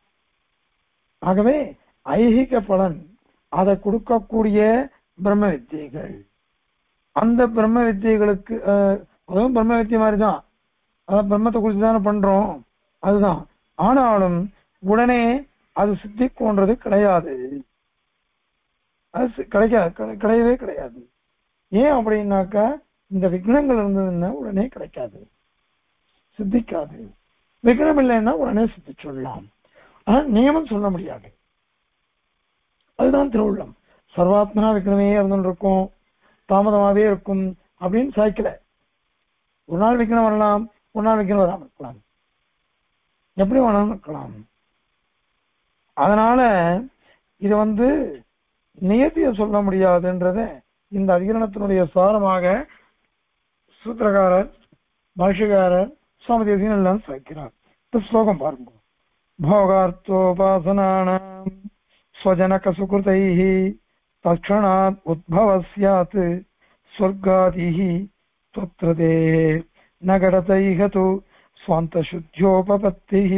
A: ஆகவே ஐகிக பலன் அதை கொடுக்கக்கூடிய பிரம்ம வித்தியைகள் அந்த பிரம்ம வித்தியைகளுக்கு அஹ், அதுவும் பிரம்ம வித்தியை மாதிரி தான் அதான் பிரம்மத்தை குறித்து தானே பண்றோம் அதுதான் ஆனாலும் உடனே அது சித்திக்கும்ன்றது கிடையாது அது சி- கிடைக்காது கிடை- கிடையவே கிடையாது ஏன் அப்படின்னாக்கா இந்த விக்னங்கள் இருந்ததுன்னா உடனே கிடைக்காது சித்திக்காது விக்னம் இல்லைன்னா உடனே சித்தி சொல்லலாம் ஆனா நியமம் சொல்ல முடியாது அதுதான் திருவுள்ளம் சர்வாத்மனா விக்னமே இருந்துட்டு இருக்கும் தாமதமாவே இருக்கும் அப்படின்னு சாய்க்கல ஒரு நாள் விக்னம் வரலாம் ஒரு நாள் விக்னம் வராம இருக்கலாம் எப்படி வேணாலும் இருக்கலாம் அதனால இது வந்து நியத்திய சொல்ல முடியாதுன்றத இந்த அதிகரணத்தினுடைய சாரமாக சூத்திரகாரர் பாஷ்யக்காரர் சுவாமி தேசியம் எல்லாம் சாய்க்கிறார் இந்த ஸ்லோகம் பாருங்க भोगार्थोपासनानाम् स्वजनकसुकृतैः तत्क्षणात् उद्भवः स्यात् स्वर्गादिः त्वत्र ते न घटतैह तु स्वान्तशुद्ध्योपपत्तिः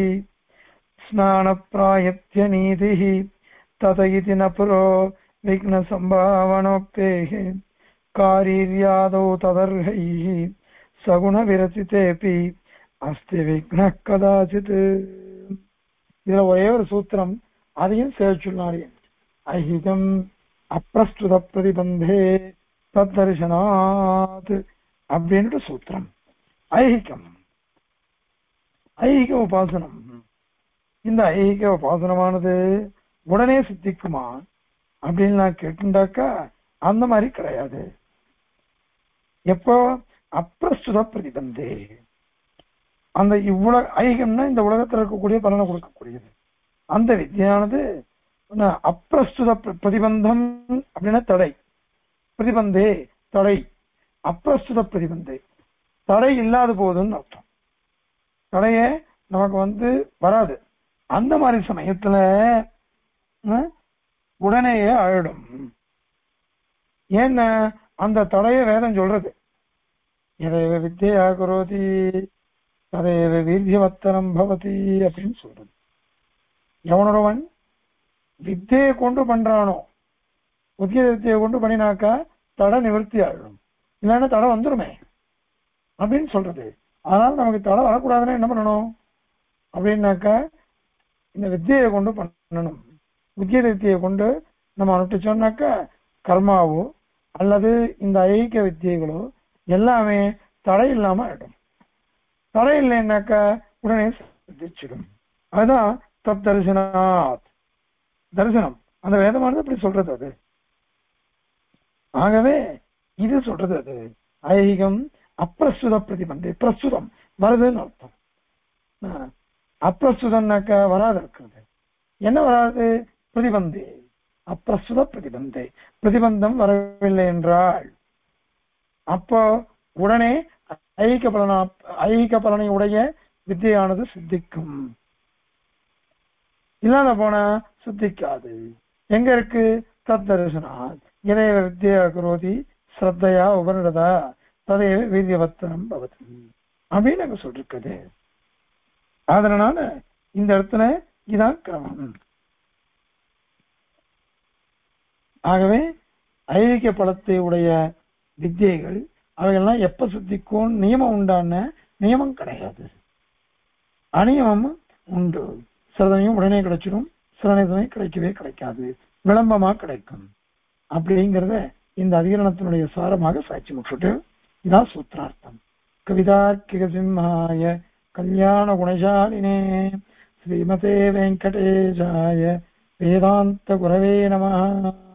A: स्नानप्रायत्यनीतिः तत इति न पुरो विघ्नसम्भावनोक्तेः कारीर्यादौ तदर्हैः सगुणविरचितेऽपि अस्ति विघ्नः कदाचित् இதுல ஒரே ஒரு சூத்திரம் அதையும் சேர்ச்சுள்ளாரு ஐஹிகம் அப்பிரஸ்துத பிரதிபந்தே தத்தரிசனாத் அப்படின்ட்டு சூத்திரம் ஐஹிகம் ஐஹிக உபாசனம் இந்த ஐஹிக உபாசனமானது உடனே சித்திக்குமா அப்படின்னு நான் கேட்டுண்டாக்கா அந்த மாதிரி கிடையாது எப்போ அப்பிரஸ்துத பிரதிபந்தே அந்த இவ்வுலக ஐகம்னா இந்த உலகத்தில் இருக்கக்கூடிய பலனை கொடுக்கக்கூடியது அந்த வித்தியானது அப்பிரஸ்துத பிரதிபந்தம் அப்படின்னா தடை பிரதிபந்தே தடை அப்பிரஸ்துத பிரதிபந்தே தடை இல்லாத போதுன்னு அர்த்தம் தடைய நமக்கு வந்து வராது அந்த மாதிரி சமயத்துல உடனேயே ஆயிடும் ஏன்னா அந்த தடைய வேதம் சொல்றது எதை வித்தியா குரோதி ததைவ வீரியவத்தனம் பவதி அப்படின்னு சொல்றது எவனொருவன் வித்தியை கொண்டு பண்றானோ உத்திய வித்தியை கொண்டு பண்ணினாக்கா தடை நிவர்த்தி ஆகிடும் இல்லைன்னா தடை வந்துருமே அப்படின்னு சொல்றது அதனால நமக்கு தடை வரக்கூடாதுன்னா என்ன பண்ணணும் அப்படின்னாக்கா இந்த வித்தியை கொண்டு பண்ணணும் உத்திய வித்தியை கொண்டு நம்ம அனுப்பிச்சோம்னாக்கா கர்மாவோ அல்லது இந்த ஐக்கிய வித்தியைகளோ எல்லாமே தடை இல்லாம ஆயிடும் தடை இல்லைன்னாக்கா உடனே சித்திச்சிடும் அதுதான் தத் தரிசனாத் தரிசனம் அந்த வேதமானது அப்படி சொல்றது அது ஆகவே இது சொல்றது அது ஐகிகம் அப்பிரஸ்துத பிரதிபந்தை பிரஸ்துதம் வருதுன்னு அர்த்தம் அப்பிரஸ்துதம்னாக்கா வராது இருக்கிறது என்ன வராது பிரதிபந்தை அப்பிரஸ்துத பிரதிபந்தை பிரதிபந்தம் வரவில்லை என்றால் அப்போ உடனே ஐக பலனா ஐக பலனை உடைய வித்தியானது சித்திக்கும் இல்லாத போனா சித்திக்காது எங்க இருக்கு தத் தரிசனா இதைய வித்தியா குரோதி ஸ்ரத்தையா உபனிடதா ததைய வீரியவத்தனம் பவதி அப்படின்னு அங்க சொல்லிருக்குது அதனால இந்த இடத்துல இதான் கிரமம் ஆகவே ஐக்கிய பலத்தை உடைய வித்தியைகள் அவைகள்லாம் எப்ப சித்திக்கும் நியமம் உண்டான நியமம் கிடையாது அநியமம் உண்டு சில சமயம் உடனே கிடைச்சிடும் சில சமயம் கிடைக்கவே கிடைக்காது விளம்பமா கிடைக்கும் அப்படிங்கிறத இந்த அதிகரணத்தினுடைய சாரமாக சாட்சி முக்கிட்டு இதான் சூத்திரார்த்தம் கவிதார்க்கிக சிம்ஹாய கல்யாண குணசாலினே ஸ்ரீமதே வெங்கடேஷாய வேதாந்த குரவே நம